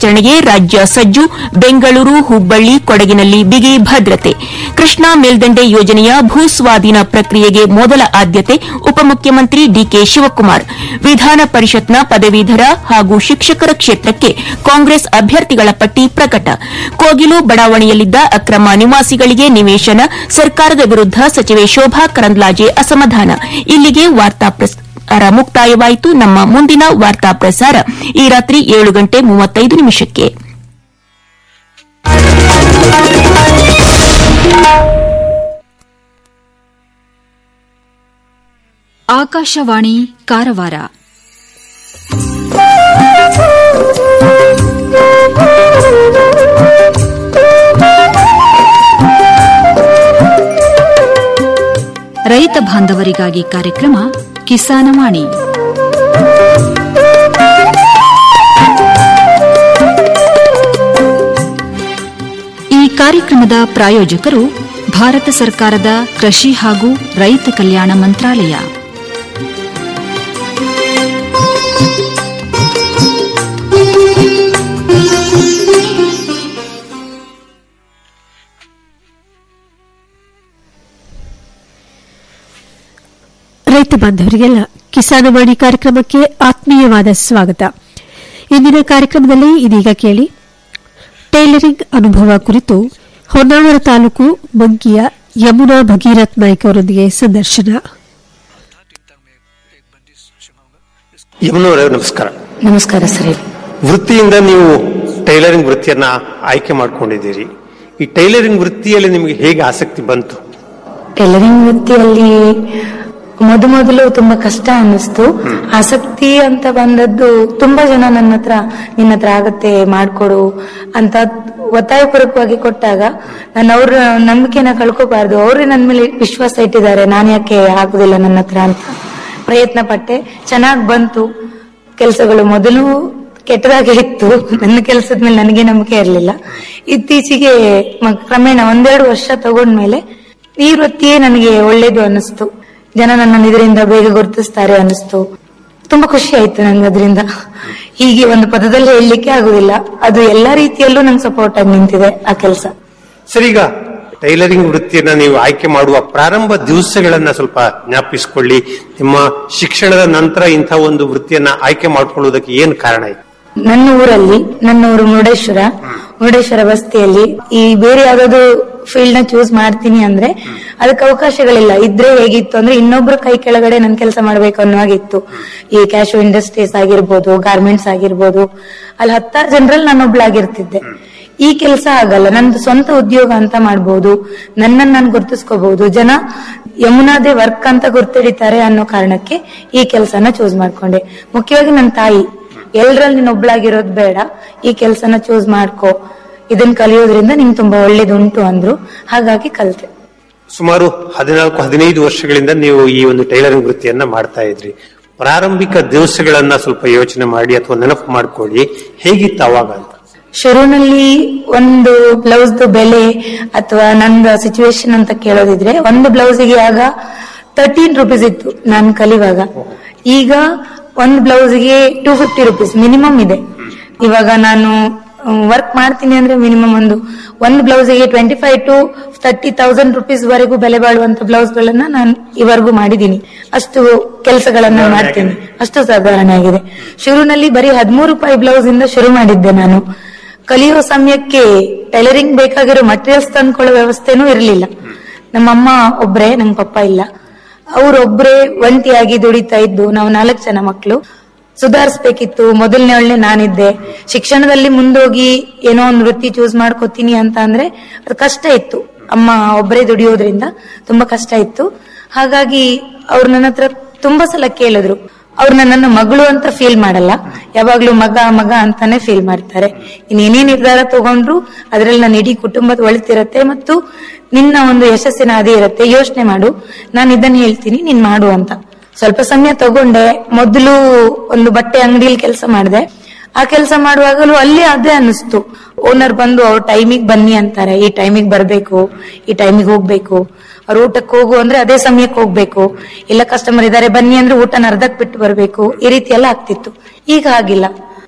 ದಿನಾಚರಣೆಗೆ ರಾಜ್ಯ ಸಜ್ಜು ಬೆಂಗಳೂರು ಹುಬ್ಬಳ್ಳಿ ಕೊಡಗಿನಲ್ಲಿ ಬಿಗಿ ಭದ್ರತೆ ಕೃಷ್ಣಾ ಮೇಲ್ದಂಡೆ ಯೋಜನೆಯ ಭೂಸ್ವಾಧೀನ ಪ್ರಕ್ರಿಯೆಗೆ ಮೊದಲ ಆದ್ಯತೆ ಉಪಮುಖ್ಯಮಂತ್ರಿ ಡಿಕೆ ಶಿವಕುಮಾರ್ ವಿಧಾನ ಪರಿಷತ್ನ ಪದವೀಧರ ಹಾಗೂ ಶಿಕ್ಷಕರ ಕ್ಷೇತ್ರಕ್ಕೆ ಕಾಂಗ್ರೆಸ್ ಅಭ್ಯರ್ಥಿಗಳ ಪಟ್ಟಿ ಪ್ರಕಟ ಕೋಗಿಲು ಬಡಾವಣೆಯಲ್ಲಿದ್ದ ಅಕ್ರಮ ನಿವಾಸಿಗಳಿಗೆ ನಿವೇಶನ ಸರ್ಕಾರದ ವಿರುದ್ದ ಸಚಿವೆ ಶೋಭಾ ಕರಂದ್ಲಾಜೆ ಅಸಮಾಧಾನ ಇಲ್ಲಿಗೆ ವಾರ್ತಾ ಪ್ರಸಾರ ಮುಕ್ತಾಯವಾಯಿತು ನಮ್ಮ ಮುಂದಿನ ವಾರ್ತಾ ಪ್ರಸಾರ ಈ ರಾತ್ರಿ ಏಳು ಗಂಟೆ ಮೂವತ್ತೈದು ನಿಮಿಷಕ್ಕೆ ಆಕಾಶವಾಣಿ ಕಾರವಾರ ರೈತ ಬಾಂಧವರಿಗಾಗಿ ಕಾರ್ಯಕ್ರಮ ಕಿಸಾನವಾಣಿ ಈ ಕಾರ್ಯಕ್ರಮದ ಪ್ರಾಯೋಜಕರು ಭಾರತ ಸರ್ಕಾರದ ಕೃಷಿ ಹಾಗೂ ರೈತ ಕಲ್ಯಾಣ ಮಂತ್ರಾಲಯ ರೈತ ಬಾಂಧವರಿಗೆಲ್ಲ ಕಿಸಾನವಾಣಿ ಕಾರ್ಯಕ್ರಮಕ್ಕೆ ಆತ್ಮೀಯವಾದ ಸ್ವಾಗತ ಇಂದಿನ ಕಾರ್ಯಕ್ರಮದಲ್ಲಿ ಇದೀಗ ಕೇಳಿ ಟೈಲರಿಂಗ್ ಅನುಭವ ಕುರಿತು ಹೊನ್ನಾವರ ತಾಲೂಕು ಮಂಕಿಯ ಯಮುನಾ ಭಗೀರಥ್ ನಾಯ್ಕ ಅವರೊಂದಿಗೆ ಸಂದರ್ಶನ ಯಮುನವರೇ ನಮಸ್ಕಾರ ನಮಸ್ಕಾರ ಸರ್ ವೃತ್ತಿಯಿಂದ ನೀವು ಟೈಲರಿಂಗ್ ವೃತ್ತಿಯನ್ನ ಆಯ್ಕೆ ಮಾಡ್ಕೊಂಡಿದ್ದೀರಿ ಈ ಟೈಲರಿಂಗ್ ವೃತ್ತಿಯಲ್ಲಿ ನಿಮಗೆ ಹೇಗೆ ಆಸಕ್ತಿ ಬಂತು ಟೈಲರಿಂಗ್ ವೃತ್ತಿಯಲ್ಲಿ ಮೊದ ಮೊದಲು ತುಂಬಾ ಕಷ್ಟ ಅನ್ನಿಸ್ತು ಆಸಕ್ತಿ ಅಂತ ಬಂದದ್ದು ತುಂಬಾ ಜನ ನನ್ನ ಹತ್ರ ನಿನ್ನ ಹತ್ರ ಆಗತ್ತೆ ಮಾಡ್ಕೊಡು ಅಂತ ಒತ್ತಾಯಪೂರ್ವಕವಾಗಿ ಕೊಟ್ಟಾಗ ನಾನು ಅವ್ರ ನಂಬಿಕೆನ ಕಳ್ಕೋಬಾರ್ದು ಅವ್ರೇ ನನ್ನ ಮೇಲೆ ವಿಶ್ವಾಸ ಇಟ್ಟಿದ್ದಾರೆ ನಾನು ಯಾಕೆ ಆಗುದಿಲ್ಲ ನನ್ನ ಹತ್ರ ಅಂತ ಪ್ರಯತ್ನ ಪಟ್ಟೆ ಚೆನ್ನಾಗ್ ಬಂತು ಕೆಲಸಗಳು ಮೊದಲು ಕೆಟ್ಟದಾಗೆ ಇತ್ತು ನನ್ನ ಕೆಲಸದ ಮೇಲೆ ನನಗೆ ನಂಬಿಕೆ ಇರಲಿಲ್ಲ ಇತ್ತೀಚೆಗೆ ಮ- ಕ್ರಮೇಣ ಒಂದೆರಡು ವರ್ಷ ತಗೊಂಡ್ಮೇಲೆ ಈ ವೃತ್ತಿಯೇ ನನಗೆ ಒಳ್ಳೇದು ಅನ್ನಿಸ್ತು ಜನ ನನ್ನನ್ನು ಇದರಿಂದ ಬೇಗ ಗುರುತಿಸ್ತಾರೆ ಅನ್ನಿಸ್ತು ತುಂಬಾ ಖುಷಿ ಆಯ್ತು ನಂಗೆ ಅದರಿಂದ ಹೀಗೆ ಒಂದು ಪದದಲ್ಲಿ ಹೇಳಲಿಕ್ಕೆ ಆಗುದಿಲ್ಲ ಅದು ಎಲ್ಲಾ ರೀತಿಯಲ್ಲೂ ನಂಗೆ ಸಪೋರ್ಟ್ ಆಗಿ ನಿಂತಿದೆ ಆ ಕೆಲಸ ಸರಿ ಈಗ ಟೈಲರಿಂಗ್ ವೃತ್ತಿಯನ್ನ ನೀವು ಆಯ್ಕೆ ಮಾಡುವ ಪ್ರಾರಂಭ ದಿವಸಗಳನ್ನ ಸ್ವಲ್ಪ ಜ್ಞಾಪಿಸಿಕೊಳ್ಳಿ ನಿಮ್ಮ ಶಿಕ್ಷಣದ ನಂತರ ಇಂಥ ಒಂದು ವೃತ್ತಿಯನ್ನ ಆಯ್ಕೆ ಮಾಡ್ಕೊಳ್ಳೋದಕ್ಕೆ ಏನ್ ಕಾರಣ ಇದೆ ನನ್ನ ಊರಲ್ಲಿ ನನ್ನ ಊರು ಮುರುಡೇಶ್ವರ ಮುರುಡೇಶ್ವರ ಬಸ್ತಿಯಲ್ಲಿ ಈ ಬೇರೆ ಯಾವ್ದಾದ್ರು ಫೀಲ್ಡ್ ನ ಚೂಸ್ ಮಾಡ್ತೀನಿ ಅಂದ್ರೆ ಅದಕ್ಕೆ ಅವಕಾಶಗಳಿಲ್ಲ ಇದ್ರೆ ಹೇಗಿತ್ತು ಅಂದ್ರೆ ಇನ್ನೊಬ್ರು ಕೈ ಕೆಳಗಡೆ ನನ್ ಕೆಲಸ ಮಾಡ್ಬೇಕು ಅನ್ನೋ ಹಾಗಿತ್ತು ಈ ಕ್ಯಾಶು ಇಂಡಸ್ಟ್ರೀಸ್ ಆಗಿರ್ಬೋದು ಗಾರ್ಮೆಂಟ್ಸ್ ಆಗಿರ್ಬೋದು ಅಲ್ಲಿ ಹತ್ತಾರು ಜನರಲ್ಲಿ ನಾನೊಬ್ಳಾಗಿರ್ತಿದ್ದೆ ಈ ಕೆಲಸ ಆಗಲ್ಲ ನಂದು ಸ್ವಂತ ಉದ್ಯೋಗ ಅಂತ ಮಾಡ್ಬೋದು ನನ್ನನ್ನು ನಾನು ಗುರ್ತಿಸ್ಕೋಬಹುದು ಜನ ಯಮುನಾದೇ ವರ್ಕ್ ಅಂತ ಗುರ್ತಿಡಿತಾರೆ ಅನ್ನೋ ಕಾರಣಕ್ಕೆ ಈ ಕೆಲಸನ ಚೂಸ್ ಮಾಡ್ಕೊಂಡೆ ಮುಖ್ಯವಾಗಿ ನನ್ನ ತಾಯಿ ಎಲ್ರಲ್ಲಿ ನೀನ್ ಒಬ್ಳಾಗಿರೋದ್ ಬೇಡ ಈ ಕೆಲ್ಸನ ಚೂಸ್ ಮಾಡ್ಕೋ ಇದನ್ನ ಕಲಿಯೋದ್ರಿಂದ ನಿಂಗೆ ತುಂಬಾ ಒಳ್ಳೇದುಂಟು ಅಂದ್ರು ಹಾಗಾಗಿ ಕಲ್ತೆ ಸುಮಾರು ಹದಿನಾಲ್ಕು ಹದಿನೈದು ವರ್ಷಗಳಿಂದ ನೀವು ಈ ಒಂದು ಟೈಲರಿಂಗ್ ವೃತ್ತಿಯನ್ನ ಮಾಡ್ತಾ ಇದ್ರಿ ಪ್ರಾರಂಭಿಕ ದಿವಸಗಳನ್ನ ಸ್ವಲ್ಪ ಯೋಚನೆ ಮಾಡಿ ಅಥವಾ ನೆನಪು ಮಾಡ್ಕೊಳ್ಳಿ ಹೇಗಿತ್ತು ಅವಾಗ ಅಂತ ಶುರುನಲ್ಲಿ ಒಂದು ಬ್ಲೌಸ್ ಬೆಲೆ ಅಥವಾ ನಂದು ಸಿಚುವೇಶನ್ ಅಂತ ಕೇಳೋದಿದ್ರೆ ಒಂದು ಬ್ಲೌಸಿಗೆ ಆಗ ತರ್ಟೀನ್ ರುಪೀಸ್ ಇತ್ತು ನಾನು ಕಲಿವಾಗ ಈಗ ಒಂದು ಬ್ಲೌಸ್ಗೆ ಟೂ ಫಿಫ್ಟಿ ರುಪೀಸ್ ಮಿನಿಮಮ್ ಇದೆ ಇವಾಗ ನಾನು ವರ್ಕ್ ಮಾಡ್ತೀನಿ ಅಂದ್ರೆ ಮಿನಿಮಮ್ ಒಂದು ಒಂದು ಬ್ಲೌಸಿಗೆ twenty five to thirty thousand rupees ವರೆಗೂ ಬೆಲೆ ಬಾಳುವಂತ ಬ್ಲೌಸ್ ಗಳನ್ನ ನಾನು ಇವರೆಗೂ ಮಾಡಿದ್ದೀನಿ ಅಷ್ಟು ಕೆಲಸಗಳನ್ನ ಮಾಡ್ತೀನಿ ಅಷ್ಟು ಸಾಧಾರಣ ಆಗಿದೆ ಶುರುನಲ್ಲಿ ಬರೀ ಹದಿಮೂರು ರೂಪಾಯಿ ಬ್ಲೌಸ್ ಇಂದ ಶುರು ಮಾಡಿದ್ದೆ ನಾನು ಕಲಿಯುವ ಸಮಯಕ್ಕೆ ಟೈಲರಿಂಗ್ ಬೇಕಾಗಿರೋ ಮಟೀರಿಯಲ್ಸ್ ತಂದ್ಕೊಳ್ಳೋ ವ್ಯವಸ್ಥೆನೂ ಇರಲಿಲ್ಲ ನಮ್ಮಮ್ಮ ಒಬ್ರೆ ನಂಗೆ ಪಪ್ಪ ಇಲ್ಲ ಅವ್ರೊಬ್ರೇ ಒಂಟಿಯಾಗಿ ದುಡಿತಾ ಇದ್ದು ನಾವು ನಾಲ್ಕು ಜನ ಮಕ್ಕಳು ಸುಧಾರಿಸ್ಬೇಕಿತ್ತು ಮೊದಲನೇ ಒಳ್ಳೆ ನಾನಿದ್ದೆ ಶಿಕ್ಷಣದಲ್ಲಿ ಮುಂದೋಗಿ ಏನೋ ಒಂದು ವೃತ್ತಿ ಚೂಸ್ ಮಾಡ್ಕೋತೀನಿ ಅಂತ ಅಂದ್ರೆ ಅದು ಕಷ್ಟ ಇತ್ತು ಅಮ್ಮ ಒಬ್ಬರೇ ದುಡಿಯೋದ್ರಿಂದ ತುಂಬಾ ಕಷ್ಟ ಇತ್ತು ಹಾಗಾಗಿ ಅವ್ರು ನನ್ನ ಹತ್ರ ತುಂಬಾ ಸಲ ಕೇಳಿದ್ರು ಅವ್ರು ನನ್ನನ್ನು ಮಗಳು ಅಂತ ಫೀಲ್ ಮಾಡಲ್ಲ ಯಾವಾಗ್ಲೂ ಮಗ ಮಗ ಅಂತಾನೆ ಫೀಲ್ ಮಾಡ್ತಾರೆ ಇನ್ನೇನೇ ನಿರ್ಧಾರ ತಗೊಂಡ್ರು ಅದ್ರಲ್ಲಿ ನನ್ನ ಇಡೀ ಕುಟುಂಬದ ಒಳಿತಿರತ್ತೆ ಮತ್ತು ನಿನ್ನ ಒಂದು ಯಶಸ್ಸಿನ ಅದೇ ಇರತ್ತೆ ಯೋಚನೆ ಮಾಡು ನಾನು ಇದನ್ನ ಹೇಳ್ತೀನಿ ನೀನ್ ಮಾಡು ಅಂತ ಸ್ವಲ್ಪ ಸಮಯ ತಗೊಂಡೆ ಮೊದಲು ಒಂದು ಬಟ್ಟೆ ಅಂಗಡಿಯಲ್ಲಿ ಕೆಲಸ ಮಾಡಿದೆ ಆ ಕೆಲಸ ಮಾಡುವಾಗಲೂ ಅಲ್ಲಿ ಅದೇ ಅನ್ನಿಸ್ತು ಓನರ್ ಬಂದು ಅವ್ರ ಟೈಮಿಗೆ ಬನ್ನಿ ಅಂತಾರೆ ಈ ಟೈಮಿಗೆ ಬರ್ಬೇಕು ಈ ಟೈಮಿಗೆ ಹೋಗ್ಬೇಕು ಅವ್ರ ಊಟಕ್ಕೆ ಹೋಗು ಅಂದ್ರೆ ಅದೇ ಸಮಯಕ್ಕೆ ಹೋಗ್ಬೇಕು ಇಲ್ಲ ಕಸ್ಟಮರ್ ಇದಾರೆ ಬನ್ನಿ ಅಂದ್ರೆ ಊಟನ ಅರ್ಧಕ್ ಬಿಟ್ಟು ಬರ್ಬೇಕು ಈ ರೀತಿ ಎಲ್ಲ ಆಗ್ತಿತ್ತು ಈಗ ಹಾಗಿಲ್ಲ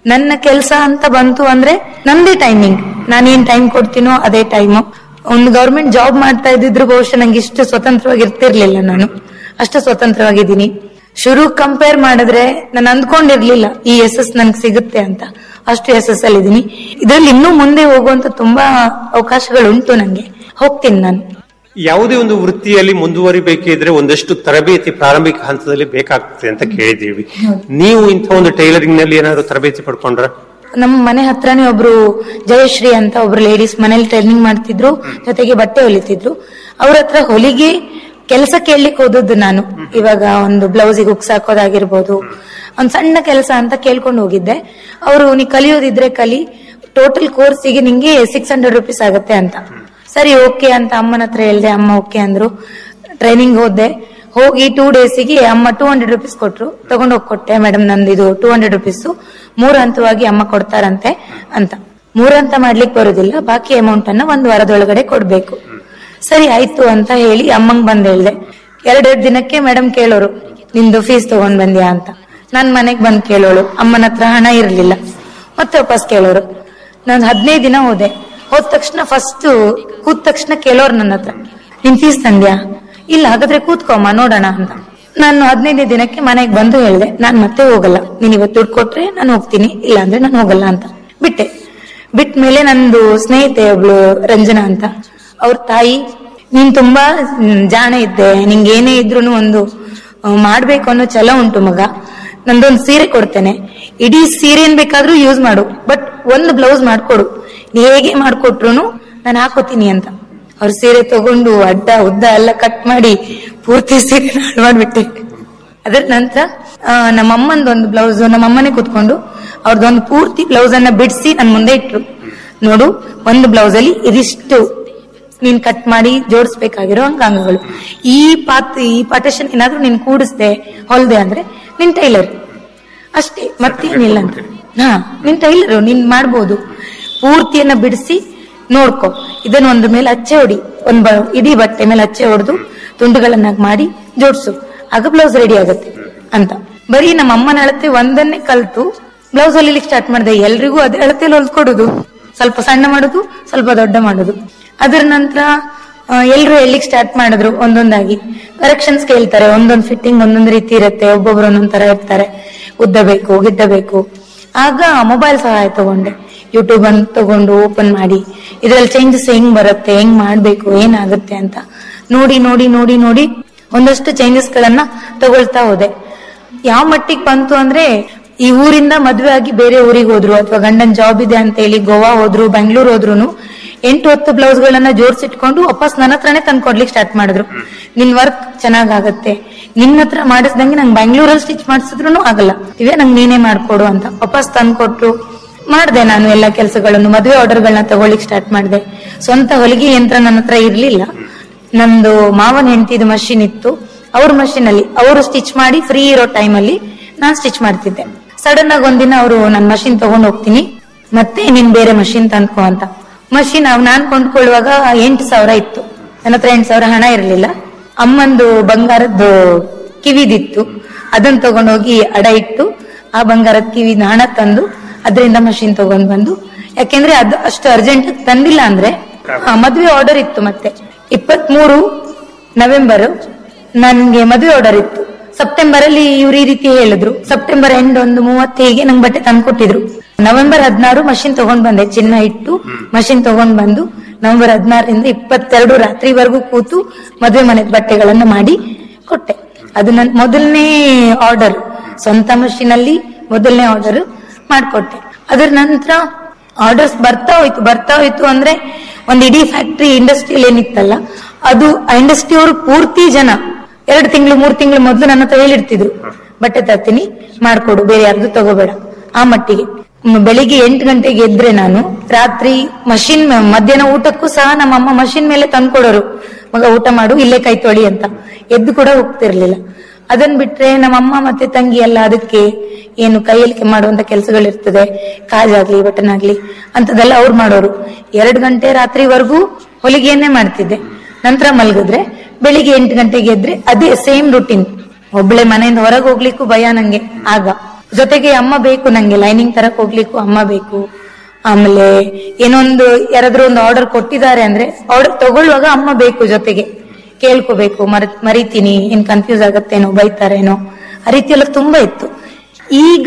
ನನ್ನ ಕೆಲಸ ಅಂತ ಬಂತು ಅಂದ್ರೆ ನಂದೇ ಟೈಮಿಂಗ್ ನಾನೇನ್ ಟೈಮ್ ಕೊಡ್ತೀನೋ ಅದೇ ಟೈಮು ಒಂದು ಗೌರ್ಮೆಂಟ್ ಜಾಬ್ ಮಾಡ್ತಾ ಇದ್ದಿದ್ರು ಬಹುಶಃ ನಂಗೆ ಇಷ್ಟು ಸ್ವತಂತ್ರವಾಗಿ ಇರ್ತಿರ್ಲಿಲ್ಲ ನಾನು ಅಷ್ಟು ಸ್ವತಂತ್ರವಾಗಿದ್ದೀನಿ ಶುರು ಕಂಪೇರ್ ಮಾಡಿದ್ರೆ ನಾನು ಅಂದ್ಕೊಂಡಿರ್ಲಿಲ್ಲ ಈ ಎಸ್ ಎಸ್ ನನ್ಗೆ ಸಿಗುತ್ತೆ ಅಂತ ಅಷ್ಟು ಎಸ್ ಎಸ್ ಅಲ್ಲಿ ಇದೀನಿ ಇದ್ರಲ್ಲಿ ಇನ್ನೂ ಮುಂದೆ ಹೋಗುವಂತ ತುಂಬಾ ಅವಕಾಶಗಳುಂಟು ನಂಗೆ ಹೋಗ್ತೀನಿ ನಾನು ಯಾವುದೇ ಒಂದು ವೃತ್ತಿಯಲ್ಲಿ ಮುಂದುವರಿಬೇಕಿದ್ರೆ ಒಂದಷ್ಟು ತರಬೇತಿ ಪ್ರಾರಂಭಿಕ ಹಂತದಲ್ಲಿ ಬೇಕಾಗ್ತದೆ ಅಂತ ಕೇಳಿದೀವಿ ನೀವು ಇಂಥ ಒಂದು ಟೈಲರಿಂಗ್ ನಲ್ಲಿ ಏನಾದ್ರು ತರಬೇತಿ ಪಡ್ಕೊಂಡ್ರ ನಮ್ಮ ಮನೆ ಹತ್ರನೇ ಒಬ್ರು ಜಯಶ್ರೀ ಅಂತ ಒಬ್ರು ಲೇಡೀಸ್ ಮನೇಲಿ ಟ್ರೈನಿಂಗ್ ಮಾಡ್ತಿದ್ರು ಜೊತೆಗೆ ಬಟ್ಟೆ ಹೊಲಿತಿದ್ರು ಅವ್ರ ಹತ್ರ ಹೊಲಿಗೆ ಕೆಲಸ ಕೇಳಲಿಕ್ಕೆ ಹೋದದ್ದು ನಾನು ಇವಾಗ ಒಂದು ಬ್ಲೌಸಿಗೆ ಹುಕ್ಸ್ ಹಾಕೋದಾಗಿರ್ಬೋದು ಒಂದ್ ಸಣ್ಣ ಕೆಲಸ ಅಂತ ಕೇಳ್ಕೊಂಡು ಹೋಗಿದ್ದೆ ಅವರು ನೀ ಕಲಿಯೋದಿದ್ರೆ ಕಲಿ ಟೋಟಲ್ ಕೋರ್ಸಿಗೆ ನಿಂಗೆ ಸಿಕ್ಸ್ ಹಂಡ್ರೆಡ್ ರುಪೀಸ್ ಆಗುತ್ತೆ ಅಂತ ಸರಿ ಓಕೆ ಅಂತ ಅಮ್ಮನ ಹತ್ರ ಹೇಳ್ದೆ ಅಮ್ಮ ಓಕೆ ಅಂದ್ರು ಟ್ರೈನಿಂಗ್ ಹೋದೆ ಹೋಗಿ ಟೂ ಡೇಸಿಗೆ ಅಮ್ಮ ಟೂ ಹಂಡ್ರೆಡ್ ರುಪೀಸ್ ಕೊಟ್ರು ತಗೊಂಡ್ ಹೋಗಿ ಕೊಟ್ಟೆ ಮೇಡಮ್ ನಂದು ಇದು ಟೂ ಹಂಡ್ರೆಡ್ ರುಪೀಸ್ ಮೂರು ಹಂತವಾಗಿ ಅಮ್ಮ ಕೊಡ್ತಾರಂತೆ ಅಂತ ಮೂರು ಹಂತ ಮಾಡ್ಲಿಕ್ಕೆ ಬರುದಿಲ್ಲ ಬಾಕಿ ಅಮೌಂಟ್ ಅನ್ನ ಒಂದ್ ವಾರದೊಳಗಡೆ ಕೊಡ್ಬೇಕು ಸರಿ ಆಯ್ತು ಅಂತ ಹೇಳಿ ಅಮ್ಮಂಗ್ ಬಂದ್ ಹೇಳ್ದೆ ಎರಡೆರಡು ದಿನಕ್ಕೆ ಮೇಡಮ್ ಕೇಳೋರು ನಿಂದು ಫೀಸ್ ತಗೊಂಡ್ ಬಂದ್ಯಾ ಅಂತ ನಾನ್ ಮನೆಗ್ ಬಂದ್ ಕೇಳೋಳು ಅಮ್ಮನ ಹತ್ರ ಹಣ ಇರ್ಲಿಲ್ಲ ಮತ್ತೆ ವಾಪಸ್ ಕೇಳೋರು ನಾನು ಹದಿನೈದು ದಿನ ಹೋದೆ ಹೋದ ತಕ್ಷಣ ಫಸ್ಟ್ ಕೂತ ತಕ್ಷಣ ಕೇಳೋರು ನನ್ನ ಹತ್ರ ನಿನ್ ಫೀಸ್ ತಂದ್ಯಾ ಇಲ್ಲ ಹಾಗಾದ್ರೆ ಕೂತ್ಕೊಮ್ಮ ನೋಡೋಣ ಅಂತ ನಾನು ಹದಿನೈದನೇ ದಿನಕ್ಕೆ ಮನೆಗೆ ಬಂದು ಹೇಳಿದೆ ನಾನ್ ಮತ್ತೆ ಹೋಗಲ್ಲ ನೀನ್ ಇವತ್ತು ದುಡ್ಡು ಕೊಟ್ರೆ ನಾನು ಹೋಗ್ತೀನಿ ಇಲ್ಲ ಅಂದ್ರೆ ನಾನು ಹೋಗಲ್ಲ ಅಂತ ಬಿಟ್ಟೆ ಬಿಟ್ಟ ಮೇಲೆ ನಂದು ಸ್ನೇಹಿತೆ ಒಬ್ಳು ರಂಜನಾ ಅಂತ ಅವ್ರ ತಾಯಿ ನೀನ್ ತುಂಬಾ ಮ್, ಜಾಣ ಇದ್ದೆ ನಿಂಗೆ ಏನೇ ಇದ್ರು ಒಂದು ಆ, ಮಾಡ್ಬೇಕು ಅನ್ನೋ ಛಲ ಉಂಟು ಮಗ ನಂದೊಂದು ಸೀರೆ ಕೊಡ್ತೇನೆ ಇಡೀ ಸೀರೆನ್ ಬೇಕಾದ್ರೂ ಯೂಸ್ ಮಾಡು ಬಟ್ ಒಂದು ಬ್ಲೌಸ್ ಮಾಡ್ಕೊಡು ನೀ ಹೇಗೆ ಮಾಡ್ಕೊಟ್ರು ನಾನು ಹಾಕೋತೀನಿ ಅಂತ ಅವ್ರ ಸೀರೆ ತಗೊಂಡು ಅಡ್ಡ ಉದ್ದ ಎಲ್ಲ ಕಟ್ ಮಾಡಿ ಪೂರ್ತಿ ಸೀರೆ ಹಾಳು ಮಾಡ್ಬಿಟ್ಟೆ ಅದರ ನಂತರ ನಮ್ಮ ಅಮ್ಮಂದು ಒಂದು ಬ್ಲೌಸ್ ನಮ್ಮ ಅಮ್ಮನೇ ಕೂತ್ಕೊಂಡು ಅವ್ರದ್ದೊಂದು ಪೂರ್ತಿ ಬ್ಲೌಸ್ ಅನ್ನ ಬಿಡಿಸಿ ನನ್ ಮುಂದೆ ಇಟ್ರು ನೋಡು ಒಂದು ಬ್ಲೌಸ್ ಅಲ್ಲಿ ಇದಿಷ್ಟು ನೀನ್ ಕಟ್ ಮಾಡಿ ಜೋಡಿಸ್ಬೇಕಾಗಿರೋ ಅಂಗಾಂಗಗಳು ಈ ಪಾತ್ ಈ ಪಾರ್ಟಿಷನ್ ಏನಾದ್ರೂ ನೀನ್ ಕೂಡಿಸ್ದೆ ಹೊಲ್ದೆ ಅಂದ್ರೆ ನಿನ್ ಟೈಲರ್ ಅಷ್ಟೇ ಮತ್ತೇನಿಲ್ಲ ಅಂತ ಹಾ ನಿನ್ ಟೈಲರ್ ನೀನ್ ಮಾಡ್ಬೋದು ಪೂರ್ತಿಯನ್ನ ಬಿಡಿಸಿ ನೋಡ್ಕೊ ಇದನ್ನ ಒಂದ್ರ ಮೇಲೆ ಅಚ್ಚೆ ಹೊಡಿ ಒಂದ್ ಬ- ಇಡೀ ಬಟ್ಟೆ ಮೇಲೆ ಅಚ್ಚೆ ಹೊಡೆದು ತುಂಡುಗಳನ್ನಾಗಿ ಮಾಡಿ ಜೋಡ್ಸು ಆಗ ಬ್ಲೌಸ್ ರೆಡಿ ಆಗುತ್ತೆ ಅಂತ ಬರೀ ನಮ್ಮ ಅಮ್ಮನ ಅಳತೆ ಒಂದನ್ನೇ ಕಲ್ತು ಬ್ಲೌಸ್ ಹೊಲಿಲಿಕ್ಕೆ ಸ್ಟಾರ್ಟ್ ಮಾಡಿದೆ ಎಲ್ರಿಗೂ ಅದೇ ಅಳತೆಯಲ್ಲಿ ಹೊಲ್ಕೊಡುದು ಸ್ವಲ್ಪ ಸಣ್ಣ ಮಾಡುದು ಸ್ವಲ್ಪ ದೊಡ್ಡ ಮಾಡುದು ಅದರ ನಂತರ ಎಲ್ರು ಎಲ್ಲಿಗೆ ಸ್ಟಾರ್ಟ್ ಮಾಡಿದ್ರು ಒಂದೊಂದಾಗಿ ಕರೆಕ್ಷನ್ಸ್ ಕೇಳ್ತಾರೆ ಒಂದೊಂದು ಫಿಟ್ಟಿಂಗ್ ಒಂದೊಂದು ರೀತಿ ಇರುತ್ತೆ ಒಬ್ಬೊಬ್ರು ಒಂದೊಂದ್ ತರ ಇರ್ತಾರೆ ಉದ್ದ ಬೇಕು ಗಿಡ್ಡ ಬೇಕು ಆಗ ಮೊಬೈಲ್ ಸಹಾಯ ತಗೊಂಡೆ ಯೂಟ್ಯೂಬ್ ಅಂತ ತಗೊಂಡು ಓಪನ್ ಮಾಡಿ ಇದ್ರಲ್ಲಿ ಚೇಂಜಸ್ ಹೆಂಗ್ ಬರುತ್ತೆ ಹೆಂಗ್ ಮಾಡ್ಬೇಕು ಏನಾಗುತ್ತೆ ಅಂತ ನೋಡಿ ನೋಡಿ ನೋಡಿ ನೋಡಿ ಒಂದಷ್ಟು ಚೇಂಜಸ್ ಗಳನ್ನ ತಗೊಳ್ತಾ ಹೋದೆ ಯಾವ ಮಟ್ಟಿಗೆ ಬಂತು ಅಂದ್ರೆ ಈ ಊರಿಂದ ಮದ್ವೆ ಆಗಿ ಬೇರೆ ಊರಿಗೆ ಹೋದ್ರು ಅಥವಾ ಗಂಡನ್ ಜಾಬ್ ಇದೆ ಅಂತ ಹೇಳಿ ಗೋವಾ ಹೋದ್ರು ಬೆಂಗಳೂರು ಹೋದ್ರು ಎಂಟು ಹತ್ತು ಬ್ಲೌಸ್ ಗಳನ್ನ ಜೋಡಿಸಿಟ್ಕೊಂಡು ವಾಪಸ್ ನನ್ನ ಹತ್ರನೇ ತಂದು ಕೊಡ್ಲಿಕ್ಕೆ ಸ್ಟಾರ್ಟ್ ಮಾಡಿದ್ರು ನಿನ್ ವರ್ಕ್ ಚೆನ್ನಾಗಾಗತ್ತೆ ನಿನ್ನ ಹತ್ರ ಮಾಡಿಸ್ದಂಗೆ ನಂಗೆ ಬೆಂಗಳೂರಲ್ಲಿ ಸ್ಟಿಚ್ ಮಾಡಿಸಿದ್ರು ಆಗಲ್ಲ ಇವೇ ನಂಗೆ ನೀನೇ ಮಾಡ್ಕೊಡು ಅಂತ ವಾಪಸ್ ತಂದು ಕೊಟ್ರು ಮಾಡ್ದೆ ನಾನು ಎಲ್ಲ ಕೆಲಸಗಳನ್ನು ಮದುವೆ ಆರ್ಡರ್ಗಳನ್ನ ತಗೊಳ್ಳಿಕ್ ಸ್ಟಾರ್ಟ್ ಮಾಡಿದೆ ಸ್ವಂತ ಹೊಲಿಗೆ ಯಂತ್ರ ನನ್ನ ಹತ್ರ ಇರ್ಲಿಲ್ಲ ನಂದು ಮಾವನ ಹೆಂಡತಿದು ಮಷಿನ್ ಇತ್ತು ಅವ್ರ ಮಷಿನ್ ಅಲ್ಲಿ ಅವರು ಸ್ಟಿಚ್ ಮಾಡಿ ಫ್ರೀ ಇರೋ ಟೈಮ್ ಅಲ್ಲಿ ನಾನ್ ಸ್ಟಿಚ್ ಮಾಡ್ತಿದ್ದೆ ಸಡನ್ ಆಗಿ ಒಂದಿನ ಅವರು ನನ್ನ ಮಷಿನ್ ತಗೊಂಡ್ ಹೋಗ್ತೀನಿ ಮತ್ತೆ ನೀನ್ ಬೇರೆ ಮಷಿನ್ ತಂದ್ಕೋ ಅಂತ ಮಷಿನ್ ನಾನ್ ಕೊಂಡ್ಕೊಳ್ಳುವಾಗ ಎಂಟು ಸಾವಿರ ಇತ್ತು ನನ್ನ ಹತ್ರ ಎಂಟು ಸಾವಿರ ಹಣ ಇರಲಿಲ್ಲ ಅಮ್ಮಂದು ಬಂಗಾರದ್ದು ಕಿವಿದಿತ್ತು ಅದನ್ನ ತಗೊಂಡೋಗಿ ಅಡ ಇಟ್ಟು ಆ ಬಂಗಾರದ ಕಿವಿನ ಹಣ ತಂದು ಅದರಿಂದ ಮಷಿನ್ ತಗೊಂಡ್ ಬಂದು ಯಾಕೆಂದ್ರೆ ಅದು ಅಷ್ಟು ಅರ್ಜೆಂಟ್ ತಂದಿಲ್ಲ ಅಂದ್ರೆ ಆ, ಮದ್ವೆ ಆರ್ಡರ್ ಇತ್ತು ಮತ್ತೆ ಇಪ್ಪತ್ಮೂರು ನವೆಂಬರ್ ನನ್ಗೆ ಮದುವೆ ಆರ್ಡರ್ ಇತ್ತು ಸೆಪ್ಟೆಂಬರ್ ಅಲ್ಲಿ ಇವ್ರು ಈ ರೀತಿ ಹೇಳಿದ್ರು ಸೆಪ್ಟೆಂಬರ್ ಎಂಡ್ ಒಂದು ಮೂವತ್ತೈಗೆ ನಂಗೆ ಬಟ್ಟೆ ತಂದ್ಕೊಟ್ಟಿದ್ರು ನವೆಂಬರ್ ಹದಿನಾರು ಮಷಿನ್ ತಗೊಂಡ್ ಬಂದೆ ಚಿನ್ನ ಇಟ್ಟು ಮಷಿನ್ ತಗೊಂಡ್ ಬಂದು ನವೆಂಬರ್ ಹದಿನಾರರಿಂದ ಇಪ್ಪತ್ತೆರಡು ರಾತ್ರಿವರೆಗೂ ಕೂತು ಮದುವೆ ಮನೆ ಬಟ್ಟೆಗಳನ್ನ ಮಾಡಿ ಕೊಟ್ಟೆ ಅದು ನನ್ ಮೊದಲನೇ ಆರ್ಡರ್ ಸ್ವಂತ ಮಷಿನ್ ಅಲ್ಲಿ ಮೊದಲನೇ ಆರ್ಡರ್ ಮಾಡ್ಕೊಟ್ಟೆ ಅದರ ನಂತರ ಆರ್ಡರ್ಸ್ ಬರ್ತಾ ಹೋಯ್ತು ಬರ್ತಾ ಹೋಯ್ತು ಅಂದ್ರೆ ಒಂದ್ ಇಡೀ ಫ್ಯಾಕ್ಟ್ರಿ ಇಂಡಸ್ಟ್ರಿಯಲ್ಲಿ ಏನಿತ್ತಲ್ಲ ಅದು ಆ ಇಂಡಸ್ಟ್ರಿ ಅವರು ಪೂರ್ತಿ ಜನ ಎರಡು ತಿಂಗಳು ಮೂರ್ ತಿಂಗಳು ಮೊದಲು ನನ್ನ ಹತ್ರ ಹೇಳಿರ್ತಿದ್ರು ಬಟ್ಟೆ ತರ್ತೀನಿ ಮಾಡ್ಕೊಡು ಬೇರೆ ಯಾರ್ದು ತಗೋಬೇಡ ಆ ಮಟ್ಟಿಗೆ ಮ್, ಬೆಳಿಗ್ಗೆ ಎಂಟು ಗಂಟೆಗೆ ಎದ್ರೆ ನಾನು ರಾತ್ರಿ ಮಷಿನ್ ಮಧ್ಯಾಹ್ನ ಊಟಕ್ಕೂ ಸಹ ನಮ್ಮಮ್ಮ ಮಷಿನ್ ಮೇಲೆ ತಂದ್ಕೊಡೋರು ಮಗ ಊಟ ಮಾಡು ಇಲ್ಲೇ ಕೈ ತೊಳಿ ಅಂತ ಎದ್ದು ಕೂಡ ಹೋಗ್ತಿರ್ಲಿಲ್ಲ ಅದನ್ ಬಿಟ್ರೆ ನಮ್ಮಮ್ಮ ಮತ್ತೆ ತಂಗಿ ಎಲ್ಲ ಅದಕ್ಕೆ ಏನು ಕೈಯಲ್ಲಿ ಮಾಡುವಂತ ಕೆಲಸಗಳಿರ್ತದೆ ಕಾಜಾಗ್ಲಿ ಬಟನ್ ಆಗ್ಲಿ ಅಂತದೆಲ್ಲ ಅವ್ರು ಮಾಡೋರು ಎರಡ್ ಗಂಟೆ ರಾತ್ರಿವರೆಗೂ ಹೊಲಿಗೆಯನ್ನೇ ಮಾಡ್ತಿದ್ದೆ ನಂತರ ಮಲಗಿದ್ರೆ ಬೆಳಿಗ್ಗೆ ಎಂಟು ಗಂಟೆಗೆ ಎದ್ರೆ ಅದೇ ಸೇಮ್ ರುಟೀನ್ ಒಬ್ಳೆ ಮನೆಯಿಂದ ಹೊರಗೆ ಹೋಗ್ಲಿಕ್ಕೂ ಭಯ ನಂಗೆ ಆಗ ಜೊತೆಗೆ ಅಮ್ಮ ಬೇಕು ನಂಗೆ ಲೈನಿಂಗ್ ತರಕ್ ಹೋಗ್ಲಿಕ್ಕೂ ಅಮ್ಮ ಬೇಕು ಆಮೇಲೆ ಏನೊಂದು ಯಾರಾದ್ರೂ ಒಂದು ಆರ್ಡರ್ ಕೊಟ್ಟಿದ್ದಾರೆ ಅಂದ್ರೆ ಆರ್ಡರ್ ತಗೊಳ್ಳುವಾಗ ಅಮ್ಮ ಬೇಕು ಜೊತೆಗೆ ಕೇಳ್ಕೋಬೇಕು ಮರ ಮರಿತೀನಿ ಏನ್ ಕನ್ಫ್ಯೂಸ್ ಆಗತ್ತೇನೋ ಬೈತಾರೇನೋ ಆ ರೀತಿ ಎಲ್ಲ ತುಂಬಾ ಇತ್ತು ಈಗ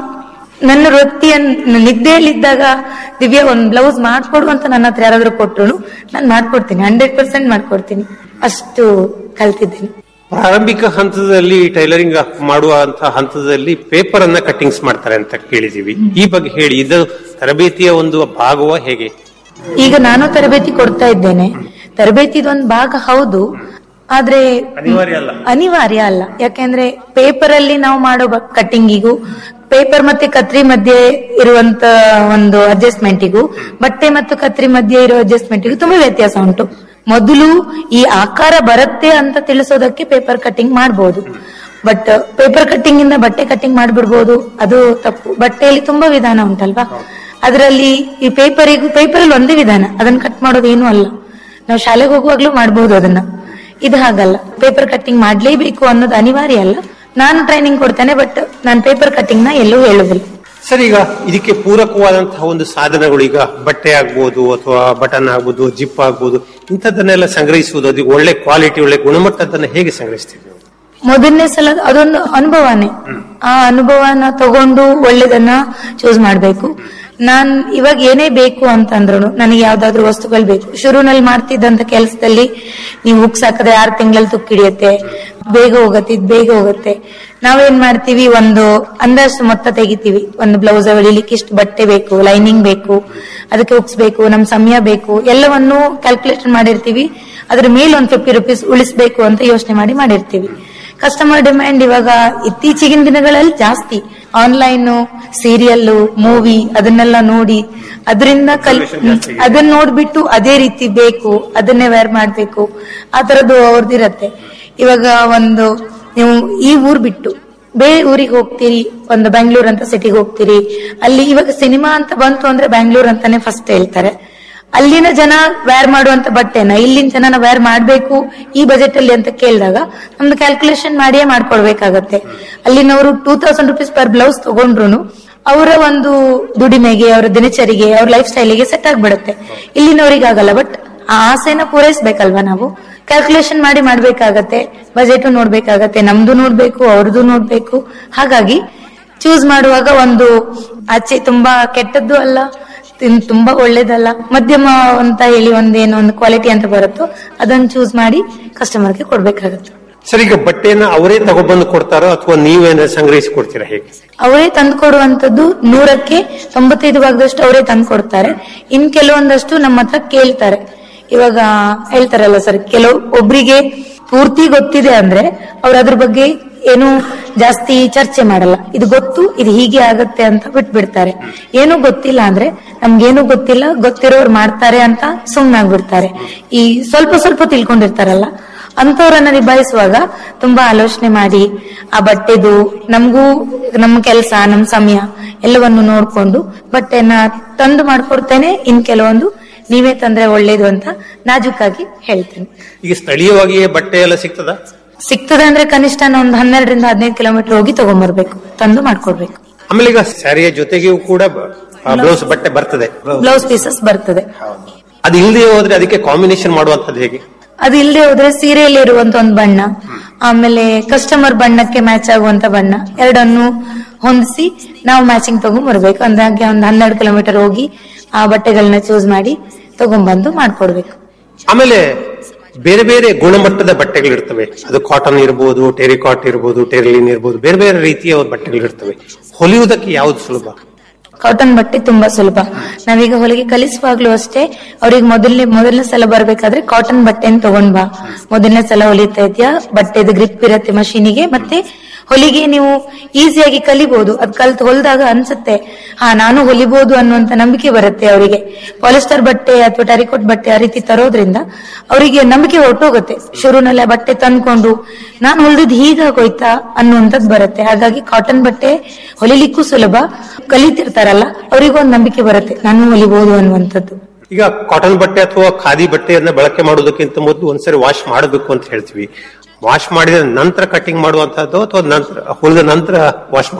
ನನ್ನ ವೃತ್ತಿಯನ್ನ ನಿದ್ದೆಯಲ್ಲಿದ್ದಾಗ ದಿವ್ಯಾ ಒಂದ್ ಬ್ಲೌಸ್ ಮಾಡ್ಕೊಡು ಅಂತ ನನ್ನ ಹತ್ರ ಯಾರಾದ್ರೂ ಕೊಟ್ರು ನಾನು ಮಾಡ್ಕೊಡ್ತೀನಿ ಹಂಡ್ರೆಡ್ ಪರ್ಸೆಂಟ್ ಮಾಡ್ಕೊಡ್ತೀನಿ ಅಷ್ಟು ಕಲ್ತಿದ್ದೀನಿ ಪ್ರಾರಂಭಿಕ ಹಂತದಲ್ಲಿ ಟೈಲರಿಂಗ್ ಮಾಡುವಂತ ಹಂತದಲ್ಲಿ ಪೇಪರ್ ಅನ್ನ ಕಟ್ಟಿಂಗ್ಸ್ ಮಾಡ್ತಾರೆ ಅಂತ ಕೇಳಿದೀವಿ ಈ ಬಗ್ಗೆ ಹೇಳಿ ಇದು ತರಬೇತಿಯ ಒಂದು ಭಾಗವ ಹೇಗೆ ಈಗ ನಾನು ತರಬೇತಿ ಕೊಡ್ತಾ ಇದ್ದೇನೆ ತರಬೇತಿದು ಒಂದು ಭಾಗ ಹೌದು ಆದ್ರೆ ಅನಿವಾರ್ಯ ಅಲ್ಲ ಅನಿವಾರ್ಯ ಅಲ್ಲ ಯಾಕೆಂದ್ರೆ ಪೇಪರ್ ಅಲ್ಲಿ ನಾವು ಮಾಡೋ ಕಟ್ಟಿಂಗಿಗೂ ಪೇಪರ್ ಮತ್ತೆ ಕತ್ರಿ ಮಧ್ಯೆ ಇರುವಂತ ಒಂದು ಅಡ್ಜಸ್ಟ್ಮೆಂಟಿಗೂ ಬಟ್ಟೆ ಮತ್ತು ಕತ್ರಿ ಮಧ್ಯೆ ಇರೋ ಅಡ್ಜಸ್ಟ್ಮೆಂಟಿಗೂ ತುಂಬಾ ವ್ಯತ್ಯಾಸ ಉಂಟು ಮೊದಲು ಈ ಆಕಾರ ಬರುತ್ತೆ ಅಂತ ತಿಳಿಸೋದಕ್ಕೆ ಪೇಪರ್ ಕಟ್ಟಿಂಗ್ ಮಾಡಬಹುದು ಬಟ್ ಪೇಪರ್ ಕಟ್ಟಿಂಗ್ ಇಂದ ಬಟ್ಟೆ ಕಟ್ಟಿಂಗ್ ಮಾಡ್ಬಿಡ್ಬೋದು ಅದು ತಪ್ಪು ಬಟ್ಟೆಯಲ್ಲಿ ತುಂಬಾ ವಿಧಾನ ಉಂಟಲ್ವಾ ಅದರಲ್ಲಿ ಈ ಪೇಪರಿಗೂ ಪೇಪರ್ ಅಲ್ಲಿ ಒಂದೇ ವಿಧಾನ ಅದನ್ನ ಕಟ್ ಮಾಡೋದು ಏನೂ ಅಲ್ಲ ನಾವು ಶಾಲೆಗೆ ಹೋಗುವಾಗ್ಲೂ ಮಾಡಬಹುದು ಅದನ್ನ ಇದು ಹಾಗಲ್ಲ ಪೇಪರ್ ಕಟ್ಟಿಂಗ್ ಮಾಡ್ಲೇಬೇಕು ಅನ್ನೋದು ಅನಿವಾರ್ಯ ಅಲ್ಲ ನಾನು ಟ್ರೈನಿಂಗ್ ಕೊಡ್ತೇನೆ ಬಟ್ ನಾನು ಪೇಪರ್ ಕಟ್ಟಿಂಗ್ ನ ಎಲ್ಲೂ ಹೇಳುದಿಲ್ಲ ಸರ್ ಈಗ ಇದಕ್ಕೆ ಪೂರಕವಾದಂತಹ ಒಂದು ಸಾಧನಗಳು ಈಗ ಬಟ್ಟೆ ಆಗ್ಬೋದು ಅಥವಾ ಬಟನ್ ಆಗ್ಬೋದು ಜಿಪ್ ಆಗ್ಬೋದು ಇಂಥದ್ದನ್ನೆಲ್ಲ ಸಂಗ್ರಹಿಸುವುದು ಅದಕ್ಕೆ ಒಳ್ಳೆ ಕ್ವಾಲಿಟಿ ಒಳ್ಳೆ ಗುಣಮಟ್ಟದನ್ನ ಹೇಗೆ ಸಂಗ್ರಹಿಸ್ತೀವಿ ನೀವು? ಮೊದಲನೇ ಸಲ ಅದೊಂದು ಅನುಭವನೇ ಆ ಅನುಭವನ ತಗೊಂಡು ಒಳ್ಳೇದನ್ನ ಚೂಸ್ ಮಾಡ್ಬೇಕು ನಾನ್ ಇವಾಗ ಏನೇ ಬೇಕು ಅಂತಂದ್ರು ನನಗೆ ಯಾವ್ದಾದ್ರು ವಸ್ತುಗಳು ಬೇಕು ಶುರುನಲ್ಲಿ ಮಾಡ್ತಿದ್ದಂತ ಕೆಲಸದಲ್ಲಿ ನೀವು ಹುಕ್ಸ್ ಹಾಕಿದ್ರೆ ಆರು ತಿಂಗಳಲ್ಲಿ ತುಕ್ಕಿಡಿಯುತ್ತೆ ಬೇಗ ಹೋಗತ್ತೆ ಇದು ಬೇಗ ಹೋಗುತ್ತೆ ನಾವೇನ್ ಮಾಡ್ತೀವಿ ಒಂದು ಅಂದಾಜು ಮೊತ್ತ ತೆಗಿತೀವಿ ಒಂದು ಬ್ಲೌಸ್ ಹೊಲಿಲಿಕ್ಕೆ ಇಷ್ಟು ಬಟ್ಟೆ ಬೇಕು ಲೈನಿಂಗ್ ಬೇಕು ಅದಕ್ಕೆ ಹುಕ್ಸ್ ಬೇಕು ನಮ್ ಸಮಯ ಬೇಕು ಎಲ್ಲವನ್ನು ಕ್ಯಾಲ್ಕುಲೇಷನ್ ಮಾಡಿರ್ತೀವಿ ಅದ್ರ ಮೇಲೆ ಒಂದು ಫಿಫ್ಟಿ ರುಪೀಸ್ ಉಳಿಸ್ಬೇಕು ಅಂತ ಯೋಚನೆ ಮಾಡಿ ಮಾಡಿರ್ತೀವಿ ಕಸ್ಟಮರ್ ಡಿಮ್ಯಾಂಡ್ ಇವಾಗ ಇತ್ತೀಚಿಗಿನ ದಿನಗಳಲ್ಲಿ ಜಾಸ್ತಿ ಆನ್ಲೈನ್ ಸೀರಿಯಲ್ ಮೂವಿ ಅದನ್ನೆಲ್ಲ ನೋಡಿ ಅದರಿಂದ ಕಲ್ ಅದನ್ನ ನೋಡ್ಬಿಟ್ಟು ಅದೇ ರೀತಿ ಬೇಕು ಅದನ್ನೇ ವೇರ್ ಮಾಡ್ಬೇಕು ಆ ತರದ್ದು ಅವ್ರದ್ದಿರತ್ತೆ ಇವಾಗ ಒಂದು ನೀವು ಈ ಊರ್ ಬಿಟ್ಟು ಬೇರೆ ಊರಿಗೆ ಹೋಗ್ತೀರಿ ಒಂದು ಬೆಂಗಳೂರು ಅಂತ ಸಿಟಿಗೆ ಹೋಗ್ತೀರಿ ಅಲ್ಲಿ ಇವಾಗ ಸಿನಿಮಾ ಅಂತ ಬಂತು ಅಂದ್ರೆ ಬೆಂಗಳೂರು ಅಂತಾನೆ ಫಸ್ಟ್ ಹೇಳ್ತಾರೆ ಅಲ್ಲಿನ ಜನ ವೇರ್ ಮಾಡುವಂತ ಬಟ್ಟೆನ ಇಲ್ಲಿನ ಜನನ ವೇರ್ ಮಾಡ್ಬೇಕು ಈ ಬಜೆಟ್ ಅಲ್ಲಿ ಅಂತ ಕೇಳಿದಾಗ ನಮ್ದು ಕ್ಯಾಲ್ಕುಲೇಷನ್ ಮಾಡಿಯೇ ಮಾಡ್ಕೊಡ್ಬೇಕಾಗತ್ತೆ ಅಲ್ಲಿನವರು two thousand rupees per blouse ತಗೊಂಡ್ರು ಅವರ ಒಂದು ದುಡಿಮೆಗೆ ಅವರ ದಿನಚರಿಗೆ ಅವ್ರ ಲೈಫ್ ಸ್ಟೈಲಿಗೆ ಸೆಟ್ ಆಗ್ಬಿಡುತ್ತೆ ಇಲ್ಲಿನವರಿಗಾಗಲ್ಲ ಬಟ್ ಆ ಆಸೆನ ಪೂರೈಸ್ಬೇಕಲ್ವಾ ನಾವು ಕ್ಯಾಲ್ಕುಲೇಷನ್ ಮಾಡಿ ಮಾಡ್ಬೇಕಾಗತ್ತೆ ಬಜೆಟ್ ನೋಡ್ಬೇಕಾಗತ್ತೆ ನಮ್ದು ನೋಡ್ಬೇಕು ಅವ್ರದ್ದು ನೋಡ್ಬೇಕು ಹಾಗಾಗಿ ಚೂಸ್ ಮಾಡುವಾಗ ಒಂದು ಆಚೆ ತುಂಬಾ ಕೆಟ್ಟದ್ದು ಅಲ್ಲ ತಿನ್- ತುಂಬಾ ಒಳ್ಳೇದಲ್ಲ ಮಧ್ಯಮ ಅಂತ ಹೇಳಿ ಒಂದೇನೋ ಒಂದು ಕ್ವಾಲಿಟಿ ಅಂತ ಬರುತ್ತೋ ಅದನ್ನ ಚೂಸ್ ಮಾಡಿ ಕಸ್ಟಮರ್ಗೆ ಕೊಡ್ಬೇಕಾಗತ್ತೆ ಸರ್ ಈಗ ಬಟ್ಟೆಯನ್ನ ಅವರೇ ತಗೊಬಂದು ಕೊಡ್ತಾರೋ ಅಥವಾ ನೀವೇನ ಸಂಗ್ರಹಿಸಿ ಕೊಡ್ತೀರಾ ಹೇಗೆ ಅವರೇ ತಂದು ಕೊಡುವಂತದ್ದು ನೂರಕ್ಕೆ ತೊಂಬತ್ತೈದು ಭಾಗದಷ್ಟು ಅವರೇ ತಂದು ಕೊಡ್ತಾರೆ ಇನ್ ಕೆಲವೊಂದಷ್ಟು ನಮ್ಮ ಹತ್ರ ಕೇಳ್ತಾರೆ ಇವಾಗ ಹೇಳ್ತಾರಲ್ಲ ಸರ್ ಕೆಲವು ಒಬ್ರಿಗೆ ಪೂರ್ತಿ ಗೊತ್ತಿದೆ ಅಂದ್ರೆ ಅವ್ರು ಅದ್ರ ಬಗ್ಗೆ ಏನು ಜಾಸ್ತಿ ಚರ್ಚೆ ಮಾಡಲ್ಲ ಇದು ಗೊತ್ತು ಇದು ಹೀಗೆ ಆಗತ್ತೆ ಅಂತ ಬಿಟ್ಬಿಡ್ತಾರೆ ಏನು ಗೊತ್ತಿಲ್ಲ ಅಂದ್ರೆ ನಮ್ಗೇನು ಗೊತ್ತಿಲ್ಲ ಗೊತ್ತಿರೋರು ಮಾಡ್ತಾರೆ ಅಂತ ಸುಮ್ನಾಗ್ಬಿಡ್ತಾರೆ ಈ ಸ್ವಲ್ಪ ಸ್ವಲ್ಪ ತಿಳ್ಕೊಂಡಿರ್ತಾರಲ್ಲ ಅಂತವ್ರನ್ನ ನಿಭಾಯಿಸುವಾಗ ತುಂಬಾ ಆಲೋಚನೆ ಮಾಡಿ ಆ ಬಟ್ಟೆದು ನಮಗೂ ನಮ್ಮ ಕೆಲಸ ನಮ್ಮ ಸಮಯ ಎಲ್ಲವನ್ನು ನೋಡ್ಕೊಂಡು ಬಟ್ಟೆನ ತಂದು ಮಾಡ್ಕೊಡ್ತೇನೆ ಇನ್ ಕೆಲವೊಂದು ನೀವೇ ತಂದ್ರೆ ಒಳ್ಳೇದು ಅಂತ ನಾಜೂಕಾಗಿ ಹೇಳ್ತೇನೆ ಈಗ ಸ್ಥಳೀಯವಾಗಿಯೇ ಬಟ್ಟೆ ಎಲ್ಲ ಸಿಗ್ತದ ಸಿಗ್ತದೆ ಅಂದ್ರೆ ಕನಿಷ್ಠ ನಾನು ಒಂದು ಹನ್ನೆರಡರಿಂದ ಹದಿನೈದು ಕಿಲೋಮೀಟರ್ ಹೋಗಿ ತಗೊಂಡ್ಬರ್ಬೇಕು ತಂದು ಮಾಡ್ಕೊಡ್ಬೇಕು ಆಮೇಲೆ ಈಗ ಸ್ಯಾರಿಯ ಜೊತೆಗೆಯೂ ಕೂಡ ಬ್ಲೌಸ್ ಬಟ್ಟೆ ಬರ್ತದೆ ಬ್ಲೌಸ್ ಪೀಸಸ್ ಬರ್ತದೆ ಅದು ಇಲ್ಲದೆ ಹೋದ್ರೆ ಅದಕ್ಕೆ ಕಾಂಬಿನೇಷನ್ ಮಾಡುವಂತದ್ದು ಹೇಗೆ ಅದು ಇಲ್ಲದೆ ಹೋದ್ರೆ ಸೀರೆಯಲ್ಲಿ ಇರುವಂತ ಒಂದು ಬಣ್ಣ ಆಮೇಲೆ ಕಸ್ಟಮರ್ ಬಣ್ಣಕ್ಕೆ ಮ್ಯಾಚ್ ಆಗುವಂತ ಬಣ್ಣ ಎರಡನ್ನು ಹೊಂದಿಸಿ ನಾವು ಮ್ಯಾಚಿಂಗ್ ತಗೊಂಡ್ ಬರ್ಬೇಕು ಅಂದಾಗೆ ಒಂದು ಹನ್ನೆರಡು ಕಿಲೋಮೀಟರ್ ಹೋಗಿ ಆ ಬಟ್ಟೆಗಳನ್ನ ಚೂಸ್ ಮಾಡಿ ತಗೊಂಡ್ಬಂದು ಮಾಡ್ಕೊಡ್ಬೇಕು ಆಮೇಲೆ ಬೇರೆ ಬೇರೆ ಗುಣಮಟ್ಟದ ಬಟ್ಟೆಗಳಿರ್ತವೆ ಅದು ಕಾಟನ್ ಇರ್ಬೋದು ಟೆರಿಕಾಟ್ ಇರ್ಬೋದು ಟೆರಿಲಿನ್ ಇರ್ಬೋದು ಬೇರೆ ಬೇರೆ ರೀತಿಯ ಬಟ್ಟೆಗಳಿರ್ತವೆ ಹೊಲಿಯುವುದಕ್ಕೆ ಯಾವ್ದು ಸುಲಭ ಕಾಟನ್ ಬಟ್ಟೆ ತುಂಬಾ ಸುಲಭ ನಾವೀಗ ಹೊಲಿಗೆ ಕಲಿಸುವಾಗ್ಲೂ ಅಷ್ಟೇ ಅವ್ರಿಗೆ ಮೊದಲನೇ ಮೊದಲನೇ ಸಲ ಬರ್ಬೇಕಾದ್ರೆ ಕಾಟನ್ ಬಟ್ಟೆನ ತಗೊಂಡ್ ಬಾ ಮೊದಲನೇ ಸಲ ಹೊಲಿತಾ ಇದ್ಯಾ ಬಟ್ಟೆದು ಗ್ರಿಪ್ ಇರತ್ತೆ ಮಷೀನಿಗೆ ಮತ್ತೆ ಹೊಲಿಗೆ ನೀವು ಈಸಿಯಾಗಿ ಕಲಿಬಹುದು ಅದ್ ಕಲ್ತು ಹೊಲ್ದಾಗ ಅನ್ಸುತ್ತೆ ಹಾ ನಾನು ಹೊಲಿಬಹುದು ಅನ್ನುವಂತ ನಂಬಿಕೆ ಬರುತ್ತೆ ಅವರಿಗೆ ಪಾಲಿಸ್ಟರ್ ಬಟ್ಟೆ ಅಥವಾ ಟರಿಕೋಟ್ ಬಟ್ಟೆ ಆ ರೀತಿ ತರೋದ್ರಿಂದ ಅವರಿಗೆ ನಂಬಿಕೆ ಹೊರಟೋಗುತ್ತೆ ಶುರುನಲ್ಲೇ ಆ ಬಟ್ಟೆ ತಂದ್ಕೊಂಡು ನಾನು ಹೊಲ್ದಿದ್ ಹೀಗಾಗೋಯ್ತಾ ಅನ್ನುವಂಥದ್ದು ಬರುತ್ತೆ ಹಾಗಾಗಿ ಕಾಟನ್ ಬಟ್ಟೆ ಹೊಲಿಲಿಕ್ಕೂ ಸುಲಭ ಕಲಿತಿರ್ತಾರಲ್ಲ ಅವರಿಗೂ ಒಂದು ನಂಬಿಕೆ ಬರುತ್ತೆ ನಾನು ಹೊಲಿಬಹುದು ಅನ್ನುವಂಥದ್ದು ಈಗ ಕಾಟನ್ ಬಟ್ಟೆ ಅಥವಾ ಖಾದಿ ಬಟ್ಟೆಯನ್ನ ಬಳಕೆ ಮಾಡುವುದಕ್ಕಿಂತ ಮೊದಲು ಒಂದ್ಸರಿ ವಾಶ್ ಮಾಡಬೇಕು ಅಂತ ಹೇಳ್ತೀವಿ ವಾಶ್ ಮಾಡಿದ ನಂತರ ಕಟಿಂಗ್ ಮಾಡುವಂತಹದ್ದು ಅಥವಾ ನಂತರ ಹೊಲಿದ ನಂತರ ವಾಶ್ ಮಾಡುವಂತಹದ್ದು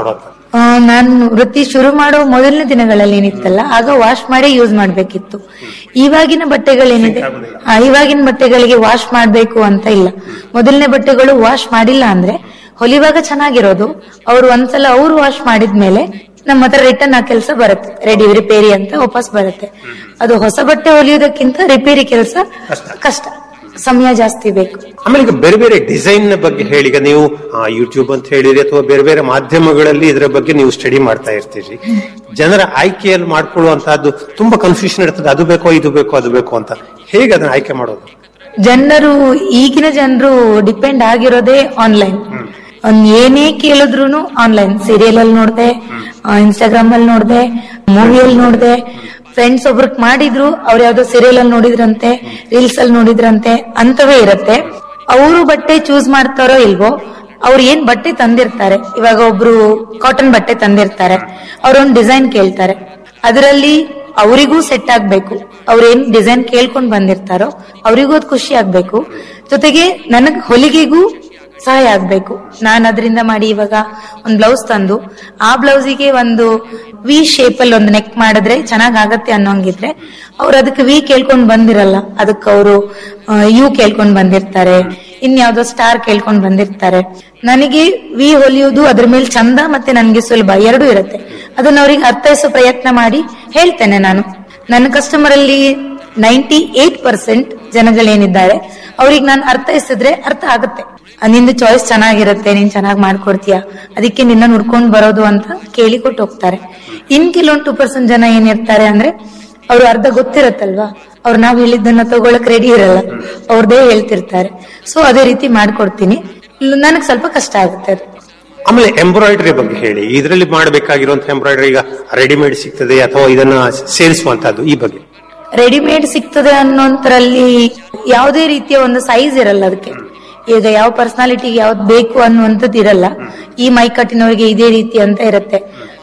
ಆ, ನಾನು ವೃತ್ತಿ ಶುರು ಮಾಡೋ ಮೊದಲನೇ ದಿನಗಳಲ್ಲಿ ಏನಿತ್ತಲ್ಲ ಆಗ ವಾಶ್ ಮಾಡಿ ಯೂಸ್ ಮಾಡ್ಬೇಕಿತ್ತು ಇವಾಗಿನ ಬಟ್ಟೆಗಳೇನಿದೆ ಆ, ಇವಾಗಿನ ಬಟ್ಟೆಗಳಿಗೆ ವಾಶ್ ಮಾಡ್ಬೇಕು ಅಂತ ಇಲ್ಲ ಮೊದಲನೇ ಬಟ್ಟೆಗಳು ವಾಶ್ ಮಾಡಿಲ್ಲ ಅಂದ್ರೆ ಹೊಲಿವಾಗ ಚೆನ್ನಾಗಿರೋದು ಅವ್ರು ಒಂದ್ಸಲ ಅವ್ರು ವಾಶ್ ಮಾಡಿದ್ಮೇಲೆ ನಮ್ಮ ಹತ್ರ ರಿಟರ್ನ್ ಆ ಕೆಲಸ ಬರುತ್ತೆ ರೆಡಿ ರಿಪೇರಿ ಅಂತ ವಾಪಸ್ ಬರುತ್ತೆ ಅದು ಹೊಸ ಬಟ್ಟೆ ಹೊಲಿಯೋದಕ್ಕಿಂತ ರಿಪೇರಿ ಕೆಲಸ ಕಷ್ಟ ಸಮಯ ಜಾಸ್ತಿ ಬೇಕು ಆಮೇಲೆ ಈಗ ಬೇರೆ ಬೇರೆ ಡಿಸೈನ್ ಬಗ್ಗೆ ಹೇಳಿ ಈಗ ನೀವು ಯೂಟ್ಯೂಬ್ ಅಂತ ಹೇಳಿರಿ ಅಥವಾ ಬೇರೆ ಬೇರೆ ಮಾಧ್ಯಮಗಳಲ್ಲಿ ಇದರ ಬಗ್ಗೆ ನೀವು ಸ್ಟಡಿ ಮಾಡ್ತಾ ಇರ್ತೀರಿ ಜನರ ಆಯ್ಕೆಯಲ್ಲಿ ಮಾಡ್ಕೊಳ್ಳುವಂತಹದ್ದು ತುಂಬಾ ಕನ್ಫ್ಯೂಷನ್ ಇರ್ತದೆ ಅದು ಬೇಕೋ ಇದು ಬೇಕೋ ಅದು ಬೇಕೋ ಅಂತ ಹೇಗೆ ಅದನ್ನ ಆಯ್ಕೆ ಮಾಡೋದು ಜನರು ಈಗಿನ ಜನರು ಡಿಪೆಂಡ್ ಆಗಿರೋದೇ ಆನ್ಲೈನ್ ಒಂದ್ ಏನೇ ಕೇಳಿದ್ರು ಆನ್ಲೈನ್ ಸೀರಿಯಲ್ ಅಲ್ಲಿ ನೋಡ್ದೆ ಇನ್ಸ್ಟಾಗ್ರಾಮ್ ಅಲ್ಲಿ ನೋಡ್ದೆ ಮೂವಿಯಲ್ಲಿ ನೋಡ್ದೆ ಫ್ರೆಂಡ್ಸ್ ಒಬ್ರಿಗೆ ಮಾಡಿದ್ರು ಅವ್ರು ಯಾವ್ದೋ ಸೀರಿಯಲ್ ಅಲ್ಲಿ ನೋಡಿದ್ರಂತೆ ರೀಲ್ಸ್ ಅಲ್ಲಿ ನೋಡಿದ್ರಂತೆ ಅಂತವೇ ಇರತ್ತೆ ಅವರು ಬಟ್ಟೆ ಚೂಸ್ ಮಾಡ್ತಾರೋ ಇಲ್ವೋ ಅವ್ರು ಏನ್ ಬಟ್ಟೆ ತಂದಿರ್ತಾರೆ ಇವಾಗ ಒಬ್ರು ಕಾಟನ್ ಬಟ್ಟೆ ತಂದಿರ್ತಾರೆ ಅವ್ರೊಂದ್ ಡಿಸೈನ್ ಕೇಳ್ತಾರೆ ಅದರಲ್ಲಿ ಅವರಿಗೂ ಸೆಟ್ ಆಗ್ಬೇಕು ಅವ್ರೇನ್ ಡಿಸೈನ್ ಕೇಳ್ಕೊಂಡ್ ಬಂದಿರ್ತಾರೋ ಅವರಿಗೂ ಅದು ಖುಷಿ ಆಗ್ಬೇಕು ಜೊತೆಗೆ ನನಗ್ ಹೊಲಿಗೆಗೂ ಸಹಾಯ ಆಗ್ಬೇಕು ನಾನ್ ಅದರಿಂದ ಮಾಡಿ ಇವಾಗ ಒಂದ್ ಬ್ಲೌಸ್ ತಂದು ಆ ಬ್ಲೌಸಿಗೆ ಒಂದು ವಿ ಶೇಪ್ ಅಲ್ಲಿ ಒಂದು ನೆಕ್ ಮಾಡಿದ್ರೆ ಚೆನ್ನಾಗ್ ಆಗತ್ತೆ ಅನ್ನೋಂಗಿದ್ರೆ ಅವ್ರು ಅದಕ್ಕೆ ವಿ ಕೇಳ್ಕೊಂಡ್ ಬಂದಿರಲ್ಲ ಅದಕ್ಕೆ ಅವರು ಯು ಕೇಳ್ಕೊಂಡ್ ಬಂದಿರ್ತಾರೆ ಇನ್ಯಾವ್ದೋ ಸ್ಟಾರ್ ಕೇಳ್ಕೊಂಡ್ ಬಂದಿರ್ತಾರೆ ನನಗೆ ವಿ ಹೊಲಿಯೋದು ಅದ್ರ ಮೇಲೆ ಚಂದ ಮತ್ತೆ ನನ್ಗೆ ಸುಲಭ ಎರಡೂ ಇರುತ್ತೆ ಅದನ್ನ ಅವ್ರಿಗೆ ಅರ್ಥೈಸೋ ಪ್ರಯತ್ನ ಮಾಡಿ ಹೇಳ್ತೇನೆ ನಾನು ನನ್ನ ಕಸ್ಟಮರ್ ಅಲ್ಲಿ ನೈಂಟಿ ಏಟ್ ಪರ್ಸೆಂಟ್ ಜನಗಳೇನಿದ್ದಾರೆ ಅವ್ರಿಗೆ ನಾನು ಅರ್ಥೈಸಿದ್ರೆ ಅರ್ಥ ಆಗುತ್ತೆ ಆ, ನಿಂದು ಚಾಯ್ಸ್ ಚೆನ್ನಾಗಿರುತ್ತೆ ನೀನ್ ಚೆನ್ನಾಗಿ ಮಾಡ್ಕೊಡ್ತೀಯ ಅದಕ್ಕೆ ನಿನ್ನ ಹುಡ್ಕೊಂಡ್ ಬರೋದು ಅಂತ ಕೇಳಿ ಕೊಟ್ಟು ಹೋಗ್ತಾರೆ ಇನ್ ಕೆಲವೊಂದು ಟೂ ಪರ್ಸೆಂಟ್ ಜನ ಏನಿರ್ತಾರೆ ಅಂದ್ರೆ ಅವ್ರು ಅರ್ಧ ಗೊತ್ತಿರತ್ತಲ್ವಾ ಅವ್ರು ನಾವ್ ಹೇಳಿದ್ದನ್ನ ತಗೊಳಕ್ ರೆಡಿ ಇರಲ್ಲ ಅವ್ರದೇ ಹೇಳ್ತಿರ್ತಾರೆ ಸೊ ಅದೇ ರೀತಿ ಮಾಡ್ಕೊಡ್ತೀನಿ ನನಗ್ ಸ್ವಲ್ಪ ಕಷ್ಟ ಆಗುತ್ತೆ ಅದು ಆಮೇಲೆ ಎಂಬ್ರಾಯ್ಡರಿ ಬಗ್ಗೆ ಹೇಳಿ ಇದರಲ್ಲಿ ಮಾಡಬೇಕಾಗಿರುವಂತಹ ಎಂಬ್ರಾಯ್ಡರಿ ಈಗ ರೆಡಿಮೇಡ್ ಸಿಗ್ತದೆ ಅಥವಾ ಇದನ್ನ ಸೇರಿಸುವಂತಹದ್ದು ಈ ಬಗ್ಗೆ ರೆಡಿಮೇಡ್ ಸಿಗ್ತದೆ ಅನ್ನೋಂತರಲ್ಲಿ ಯಾವುದೇ ರೀತಿಯ ಒಂದು ಸೈಜ್ ಇರಲ್ಲ ಅದಕ್ಕೆ ಈಗ ಯಾವ ಪರ್ಸನಾಲಿಟಿಗೆ ಯಾವ್ದು ಬೇಕು ಅನ್ನುವಂಥದ್ದು ಇರಲ್ಲ ಈ ಮೈಕಟ್ಟಿನವರಿಗೆ ಇದೇ ರೀತಿ ಅಂತ ಇರುತ್ತೆ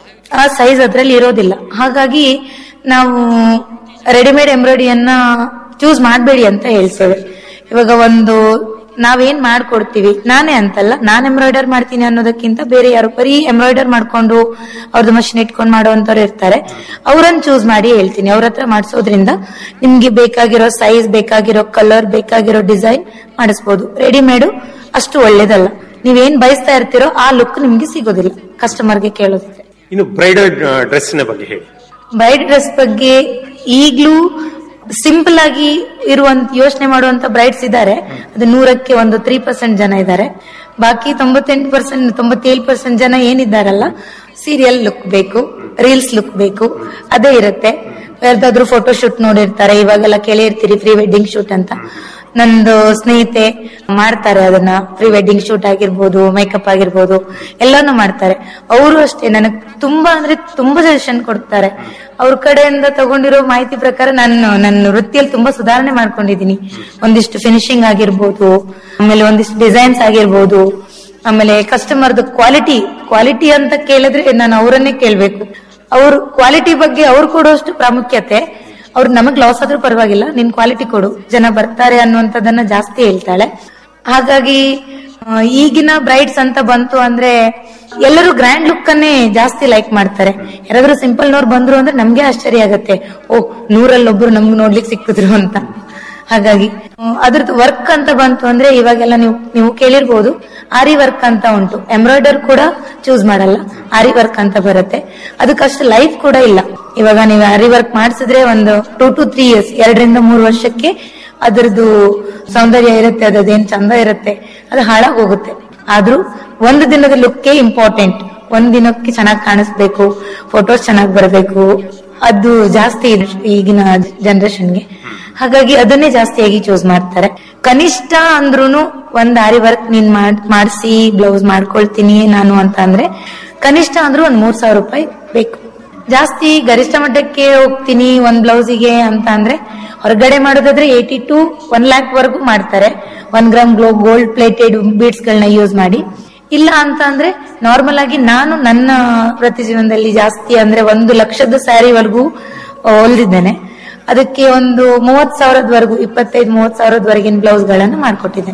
ಆ ಸೈಜ್ ಅದ್ರಲ್ಲಿ ಇರೋದಿಲ್ಲ ಹಾಗಾಗಿ ನಾವು ರೆಡಿಮೇಡ್ ಎಂಬ್ರಾಯ್ಡಿಯನ್ನ ಚೂಸ್ ಮಾಡಬೇಡಿ ಅಂತ ಹೇಳ್ತೇವೆ ಇವಾಗ ಒಂದು ನಾವೇನ್ ಮಾಡ್ಕೊಡ್ತೀವಿ ನಾನೇ ಅಂತಲ್ಲ ನಾನ್ ಎಂಬ್ರಾಯ್ಡರ್ ಮಾಡ್ತೀನಿ ಅನ್ನೋದಕ್ಕಿಂತ ಬೇರೆ ಯಾರು ಬರೀ ಎಂಬ್ರಾಯ್ಡರ್ ಮಾಡ್ಕೊಂಡು ಅವ್ರದ್ದು ಮಷಿನ್ ಇಟ್ಕೊಂಡು ಮಾಡುವಂತವ್ರು ಇರ್ತಾರೆ ಅವ್ರನ್ನ ಚೂಸ್ ಮಾಡಿ ಹೇಳ್ತೀನಿ ಅವ್ರ ಹತ್ರ ಮಾಡಿಸೋದ್ರಿಂದ ನಿಮ್ಗೆ ಬೇಕಾಗಿರೋ ಸೈಜ್ ಬೇಕಾಗಿರೋ ಕಲರ್ ಬೇಕಾಗಿರೋ ಡಿಸೈನ್ ಮಾಡಿಸ್ಬೋದು ರೆಡಿಮೇಡು ಅಷ್ಟು ಒಳ್ಳೇದಲ್ಲ ನೀವೇನ್ ಬಯಸ್ತಾ ಇರ್ತೀರೋ ಆ ಲುಕ್ ನಿಮ್ಗೆ ಸಿಗೋದಿಲ್ಲ ಕಸ್ಟಮರ್ಗೆ ಕೇಳೋದಿದ್ರೆ ಇನ್ನು ಬ್ರೈಡಲ್ ಡ್ರೆಸ್ಸಿನ ಬಗ್ಗೆ ಹೇಳಿ ಬ್ರೈಡ್ ಡ್ರೆಸ್ ಬಗ್ಗೆ ಈಗ್ಲೂ ಸಿಂಪಲ್ ಆಗಿ ಇರುವಂತ ಯೋಚನೆ ಮಾಡುವಂತ ಬ್ರೈಡ್ಸ್ ಇದ್ದಾರೆ ಅದು ನೂರಕ್ಕೆ ಒಂದು ತ್ರೀ ಪರ್ಸೆಂಟ್ ಜನ ಇದ್ದಾರೆ ಬಾಕಿ ತೊಂಬತ್ತೆಂಟು ಪರ್ಸೆಂಟ್ ತೊಂಬತ್ತೇಳು ಪರ್ಸೆಂಟ್ ಜನ ಏನಿದ್ದಾರಲ್ಲ ಸೀರಿಯಲ್ ಲುಕ್ ಬೇಕು ರೀಲ್ಸ್ ಲುಕ್ ಬೇಕು ಅದೇ ಇರುತ್ತೆ ಯಾರ್ದಾದ್ರೂ ಫೋಟೋ ಶೂಟ್ ನೋಡಿರ್ತಾರೆ ಇವಾಗೆಲ್ಲ ಕೇಳಿರ್ತೀರಿ ಪ್ರೀ ವೆಡ್ಡಿಂಗ್ ಶೂಟ್ ಅಂತ ನಂದು ಸ್ನೇಹಿತೆ ಮಾಡ್ತಾರೆ ಅದನ್ನ ಪ್ರೀ ವೆಡ್ಡಿಂಗ್ ಶೂಟ್ ಆಗಿರ್ಬೋದು ಮೇಕಪ್ ಆಗಿರ್ಬೋದು ಎಲ್ಲಾನು ಮಾಡ್ತಾರೆ ಅವರು ಅಷ್ಟೇ ನನಗ್ ತುಂಬಾ ಅಂದ್ರೆ ತುಂಬಾ ಸಜೆಷನ್ ಕೊಡ್ತಾರೆ ಅವ್ರ ಕಡೆಯಿಂದ ತಗೊಂಡಿರೋ ಮಾಹಿತಿ ಪ್ರಕಾರ ನಾನು ನನ್ನ ವೃತ್ತಿಯಲ್ಲಿ ತುಂಬಾ ಸುಧಾರಣೆ ಮಾಡ್ಕೊಂಡಿದೀನಿ ಒಂದಿಷ್ಟು ಫಿನಿಶಿಂಗ್ ಆಗಿರ್ಬೋದು ಆಮೇಲೆ ಒಂದಿಷ್ಟು ಡಿಸೈನ್ಸ್ ಆಗಿರ್ಬೋದು ಆಮೇಲೆ ಕಸ್ಟಮರ್ದು ಕ್ವಾಲಿಟಿ ಕ್ವಾಲಿಟಿ ಅಂತ ಕೇಳಿದ್ರೆ ನಾನು ಅವರನ್ನೇ ಕೇಳ್ಬೇಕು ಅವ್ರ ಕ್ವಾಲಿಟಿ ಬಗ್ಗೆ ಅವ್ರು ಕೊಡುವಷ್ಟು ಪ್ರಾಮುಖ್ಯತೆ ಅವ್ರು ನಮಗ್ ಲಾಸ್ ಆದ್ರೂ ಪರವಾಗಿಲ್ಲ ನಿನ್ ಕ್ವಾಲಿಟಿ ಕೊಡು ಜನ ಬರ್ತಾರೆ ಅನ್ನುವಂಥದ್ದನ್ನ ಜಾಸ್ತಿ ಹೇಳ್ತಾಳೆ ಹಾಗಾಗಿ ಆ, ಈಗಿನ ಬ್ರೈಡ್ಸ್ ಅಂತ ಬಂತು ಅಂದ್ರೆ ಎಲ್ಲರೂ ಗ್ರ್ಯಾಂಡ್ ಲುಕ್ ಅನ್ನೇ ಜಾಸ್ತಿ ಲೈಕ್ ಮಾಡ್ತಾರೆ ಯಾರಾದ್ರೂ ಸಿಂಪಲ್ ನೋರ್ ಬಂದ್ರು ಅಂದ್ರೆ ನಮ್ಗೆ ಆಶ್ಚರ್ಯ ಆಗತ್ತೆ ಓ ನೂರಲ್ಲಿ ಒಬ್ರು ನಮ್ಗೆ ನೋಡ್ಲಿಕ್ಕೆ ಸಿಕ್ಕಿದ್ರು ಅಂತ ಹಾಗಾಗಿ ಹ್ಮ್, ಅದ್ರದ್ದು ವರ್ಕ್ ಅಂತ ಬಂತು ಅಂದ್ರೆ ಇವಾಗೆಲ್ಲ ನೀವು ನೀವು ಕೇಳಿರ್ಬೋದು ಆರಿ ವರ್ಕ್ ಅಂತ ಉಂಟು ಎಂಬ್ರಾಯ್ಡರ್ ಕೂಡ ಚೂಸ್ ಮಾಡಲ್ಲ ಆರಿ ವರ್ಕ್ ಅಂತ ಬರುತ್ತೆ ಅದಕ್ಕಷ್ಟು ಲೈಫ್ ಕೂಡ ಇಲ್ಲ ಇವಾಗ ನೀವು ಆರಿ ವರ್ಕ್ ಮಾಡಿಸಿದ್ರೆ ಒಂದು ಟೂ ಟು ತ್ರೀ ಇಯರ್ಸ್ ಎರಡರಿಂದ ಮೂರು ವರ್ಷಕ್ಕೆ ಅದ್ರದ್ದು ಸೌಂದರ್ಯ ಇರುತ್ತೆ ಅದೇನ್ ಚಂದ ಇರುತ್ತೆ ಅದು ಹಾಳಾಗ್ ಹೋಗುತ್ತೆ ಆದ್ರೂ ಒಂದು ದಿನದ ಲುಕ್ಕೇ ಇಂಪಾರ್ಟೆಂಟ್ ಒಂದ್ ದಿನಕ್ಕೆ ಚೆನ್ನಾಗಿ ಕಾಣಿಸ್ಬೇಕು ಫೋಟೋಸ್ ಚೆನ್ನಾಗಿ ಬರಬೇಕು ಅದು ಜಾಸ್ತಿ ಇದೆ ಈಗಿನ ಜನರೇಷನ್ಗೆ ಹಾಗಾಗಿ ಅದನ್ನೇ ಜಾಸ್ತಿಯಾಗಿ ಚೂಸ್ ಮಾಡ್ತಾರೆ ಕನಿಷ್ಠ ಅಂದ್ರೂನು ಒಂದ್ ಆರಿ ವರ್ಕ್ ನೀನ್ ಮಾಡಿಸಿ ಬ್ಲೌಸ್ ಮಾಡ್ಕೊಳ್ತೀನಿ ನಾನು ಅಂತ ಅಂದ್ರೆ ಕನಿಷ್ಠ ಅಂದ್ರೂ ಒಂದ್ ಮೂರ್ ಸಾವಿರ ರೂಪಾಯಿ ಬೇಕು ಜಾಸ್ತಿ ಗರಿಷ್ಠ ಮಟ್ಟಕ್ಕೆ ಹೋಗ್ತೀನಿ ಒಂದ್ ಬ್ಲೌಸಿಗೆ ಅಂತ ಅಂದ್ರೆ ಹೊರಗಡೆ ಮಾಡೋದಾದ್ರೆ ಏಯ್ಟಿ ಟು ಒನ್ ಲ್ಯಾಕ್ ವರೆಗೂ ಮಾಡ್ತಾರೆ one gram glow gold plated beads ಗಳನ್ನ ಯೂಸ್ ಮಾಡಿ ಇಲ್ಲ ಅಂತ ಅಂದ್ರೆ ನಾರ್ಮಲ್ ಆಗಿ ನಾನು ನನ್ನ ವೃತ್ತಿ ಜೀವನದಲ್ಲಿ ಜಾಸ್ತಿ ಅಂದ್ರೆ ಒಂದು ಲಕ್ಷದ ಸ್ಯಾರಿವರೆಗೂ ಹೊಲ್ದಿದ್ದೇನೆ ಅದಕ್ಕೆ ಒಂದು ಮೂವತ್ ಸಾವಿರದವರೆಗೂ ಇಪ್ಪತ್ತೈದು ಮೂವತ್ ಸಾವಿರದವರೆಗಿನ ಬ್ಲೌಸ್ ಗಳನ್ನ ಮಾಡ್ಕೊಟ್ಟಿದ್ದೇನೆ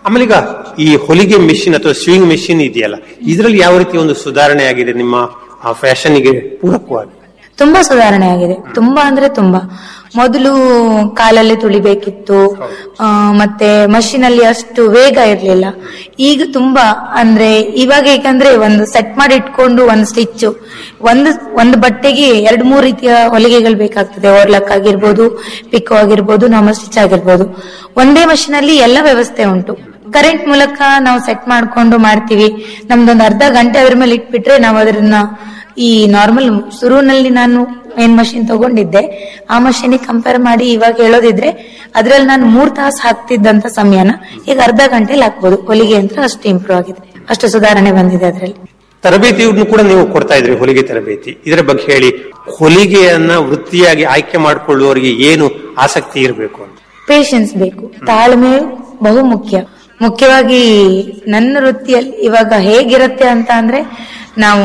ಆಮೇಲೆ ಈಗ ಈ ಹೊಲಿಗೆ ಮಿಷಿನ್ ಅಥವಾ ಸ್ವಿಂಗ್ ಮಿಷಿನ್ ಇದೆಯಲ್ಲ ಇದರಲ್ಲಿ ಯಾವ ರೀತಿ ಒಂದು ಸುಧಾರಣೆ ಆಗಿದೆ ನಿಮ್ಮ ಫ್ಯಾಷನ್ಗೆ ಪೂರಕವಾಗಿ ತುಂಬಾ ಸುಧಾರಣೆ ಆಗಿದೆ ತುಂಬಾ ಅಂದ್ರೆ ತುಂಬಾ ಮೊದಲು ಕಾಲಲ್ಲಿ ತುಳಿಬೇಕಿತ್ತು ಆ, ಮತ್ತೆ ಮಷೀನ್ ಅಲ್ಲಿ ಅಷ್ಟು ವೇಗ ಇರ್ಲಿಲ್ಲ ಈಗ ತುಂಬಾ ಅಂದ್ರೆ ಇವಾಗ ಏಕಂದ್ರೆ ಒಂದು ಸೆಟ್ ಮಾಡಿ ಇಟ್ಕೊಂಡು ಒಂದು ಸ್ಟಿಚ್ ಒಂದು ಒಂದು ಬಟ್ಟೆಗೆ ಎರಡ್ ಮೂರು ರೀತಿಯ ಹೊಲಿಗೆಗಳು ಬೇಕಾಗ್ತದೆ ಓರ್ಲಕ್ ಆಗಿರ್ಬೋದು ಪಿಕೋ ಆಗಿರ್ಬೋದು ನಾರ್ಮಲ್ ಸ್ಟಿಚ್ ಆಗಿರ್ಬೋದು ಒಂದೇ ಮಷೀನ್ ಅಲ್ಲಿ ಎಲ್ಲ ವ್ಯವಸ್ಥೆ ಉಂಟು ಕರೆಂಟ್ ಮೂಲಕ ನಾವು ಸೆಟ್ ಮಾಡ್ಕೊಂಡು ಮಾಡ್ತೀವಿ ನಮ್ದೊಂದು ಅರ್ಧ ಗಂಟೆ ಅದ್ರ ಮೇಲೆ ಇಟ್ಬಿಟ್ರೆ ನಾವು ಅದನ್ನ ಈ ನಾರ್ಮಲ್ ಶುರುವಿನಲ್ಲಿ ನಾನು ಏನ್ ಮಷಿನ್ ತಗೊಂಡಿದ್ದೆ ಆ ಮಷೀನಿಗೆ ಕಂಪೇರ್ ಮಾಡಿ ಇವಾಗ ಹೇಳೋದಿದ್ರೆ ಅದ್ರಲ್ಲಿ ನಾನು ಮೂರ್ ತಾಸು ಹಾಕ್ತಿದ್ದಂತ ಸಮಯನ ಈಗ ಅರ್ಧ ಗಂಟೆಲಿ ಹಾಕ್ಬೋದು ಹೊಲಿಗೆ ಯಂತ್ರ ಅಷ್ಟು ಇಂಪ್ರೂವ್ ಆಗಿದೆ ಅಷ್ಟು ಸುಧಾರಣೆ ಬಂದಿದೆ ಅದರಲ್ಲಿ ತರಬೇತಿಯನ್ನು ಕೂಡ ನೀವು ಕೊಡ್ತಾ ಇದ್ರಿ ಹೊಲಿಗೆ ತರಬೇತಿ ಇದರ ಬಗ್ಗೆ ಹೇಳಿ ಹೊಲಿಗೆಯನ್ನ ವೃತ್ತಿಯಾಗಿ ಆಯ್ಕೆ ಮಾಡಿಕೊಳ್ಳುವವರಿಗೆ ಏನು ಆಸಕ್ತಿ ಇರಬೇಕು ಅಂತ ಪೇಶನ್ಸ್ ಬೇಕು ತಾಳ್ಮೆ ಬಹು ಮುಖ್ಯ ಮುಖ್ಯವಾಗಿ ನನ್ನ ವೃತ್ತಿಯಲ್ಲಿ ಇವಾಗ ಹೇಗಿರುತ್ತೆ ಅಂತ ಅಂದ್ರೆ ನಾವು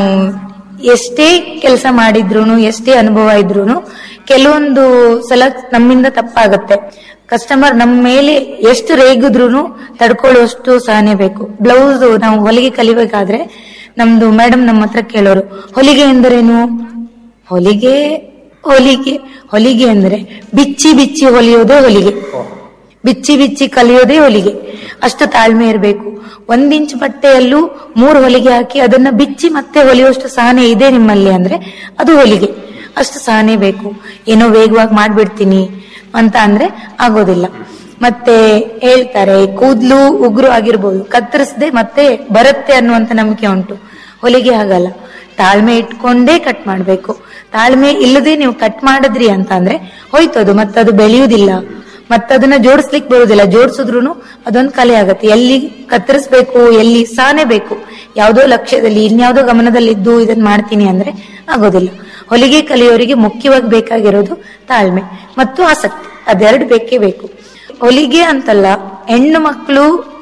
ಎಷ್ಟೇ ಕೆಲಸ ಮಾಡಿದ್ರು ಎಷ್ಟೇ ಅನುಭವ ಇದ್ರೂನು ಕೆಲವೊಂದು ಸಲ ನಮ್ಮಿಂದ ತಪ್ಪಾಗತ್ತೆ ಕಸ್ಟಮರ್ ನಮ್ಮ ಮೇಲೆ ಎಷ್ಟು ರೇಗಿದ್ರು ತಡ್ಕೊಳ್ಳುವಷ್ಟು ಸಹನೆ ಬೇಕು ಬ್ಲೌಸ್ ನಾವು ಹೊಲಿಗೆ ಕಲಿಬೇಕಾದ್ರೆ ನಮ್ದು ಮೇಡಮ್ ನಮ್ಮ ಹತ್ರ ಕೇಳೋರು ಹೊಲಿಗೆ ಎಂದರೇನು ಹೊಲಿಗೆ ಹೊಲಿಗೆ ಹೊಲಿಗೆ ಅಂದ್ರೆ ಬಿಚ್ಚಿ ಬಿಚ್ಚಿ ಹೊಲಿಯೋದೇ ಹೊಲಿಗೆ ಬಿಚ್ಚಿ ಬಿಚ್ಚಿ ಕಲಿಯೋದೇ ಹೊಲಿಗೆ ಅಷ್ಟು ತಾಳ್ಮೆ ಇರಬೇಕು ಒಂದ್ ಇಂಚ್ ಬಟ್ಟೆಯಲ್ಲೂ ಮೂರು ಹೊಲಿಗೆ ಹಾಕಿ ಅದನ್ನ ಬಿಚ್ಚಿ ಮತ್ತೆ ಹೊಲಿಯುವಷ್ಟು ಸಹನೆ ಇದೆ ನಿಮ್ಮಲ್ಲಿ ಅಂದ್ರೆ ಅದು ಹೊಲಿಗೆ ಅಷ್ಟು ಸಹನೆ ಬೇಕು ಏನೋ ವೇಗವಾಗಿ ಮಾಡ್ಬಿಡ್ತೀನಿ ಅಂತ ಅಂದ್ರೆ ಆಗೋದಿಲ್ಲ ಮತ್ತೆ ಹೇಳ್ತಾರೆ ಕೂದ್ಲು ಉಗುರು ಆಗಿರ್ಬೋದು ಕತ್ತರಿಸದೆ ಮತ್ತೆ ಬರುತ್ತೆ ಅನ್ನುವಂತ ನಂಬಿಕೆ ಉಂಟು ಹೊಲಿಗೆ ಆಗಲ್ಲ ತಾಳ್ಮೆ ಇಟ್ಕೊಂಡೇ ಕಟ್ ಮಾಡ್ಬೇಕು ತಾಳ್ಮೆ ಇಲ್ಲದೆ ನೀವು ಕಟ್ ಮಾಡಿದ್ರಿ ಅಂತ ಅಂದ್ರೆ ಹೋಯ್ತು ಅದು ಮತ್ತದು ಬೆಳೆಯುವುದಿಲ್ಲ ಮತ್ತದನ್ನ ಜೋಡಿಸ್ಲಿಕ್ಕೆ ಬರುವುದಿಲ್ಲ ಜೋಡಿಸಿದ್ರು ಅದೊಂದು ಕಲೆ ಆಗತ್ತೆ ಎಲ್ಲಿ ಕತ್ತರಿಸ್ಬೇಕು ಎಲ್ಲಿ ಸಾನೆ ಬೇಕು ಯಾವುದೋ ಲಕ್ಷ್ಯದಲ್ಲಿ ಇನ್ಯಾವುದೋ ಗಮನದಲ್ಲಿ ಇದ್ದು ಇದನ್ನ ಮಾಡ್ತೀನಿ ಅಂದ್ರೆ ಆಗೋದಿಲ್ಲ ಹೊಲಿಗೆ ಕಲಿಯೋರಿಗೆ ಮುಖ್ಯವಾಗಿ ಬೇಕಾಗಿರೋದು ತಾಳ್ಮೆ ಮತ್ತು ಆಸಕ್ತಿ ಅದೆರಡು ಬೇಕೇ ಬೇಕು ಹೊಲಿಗೆ ಅಂತಲ್ಲ ಹೆಣ್ಣು ಮಕ್ಕಳು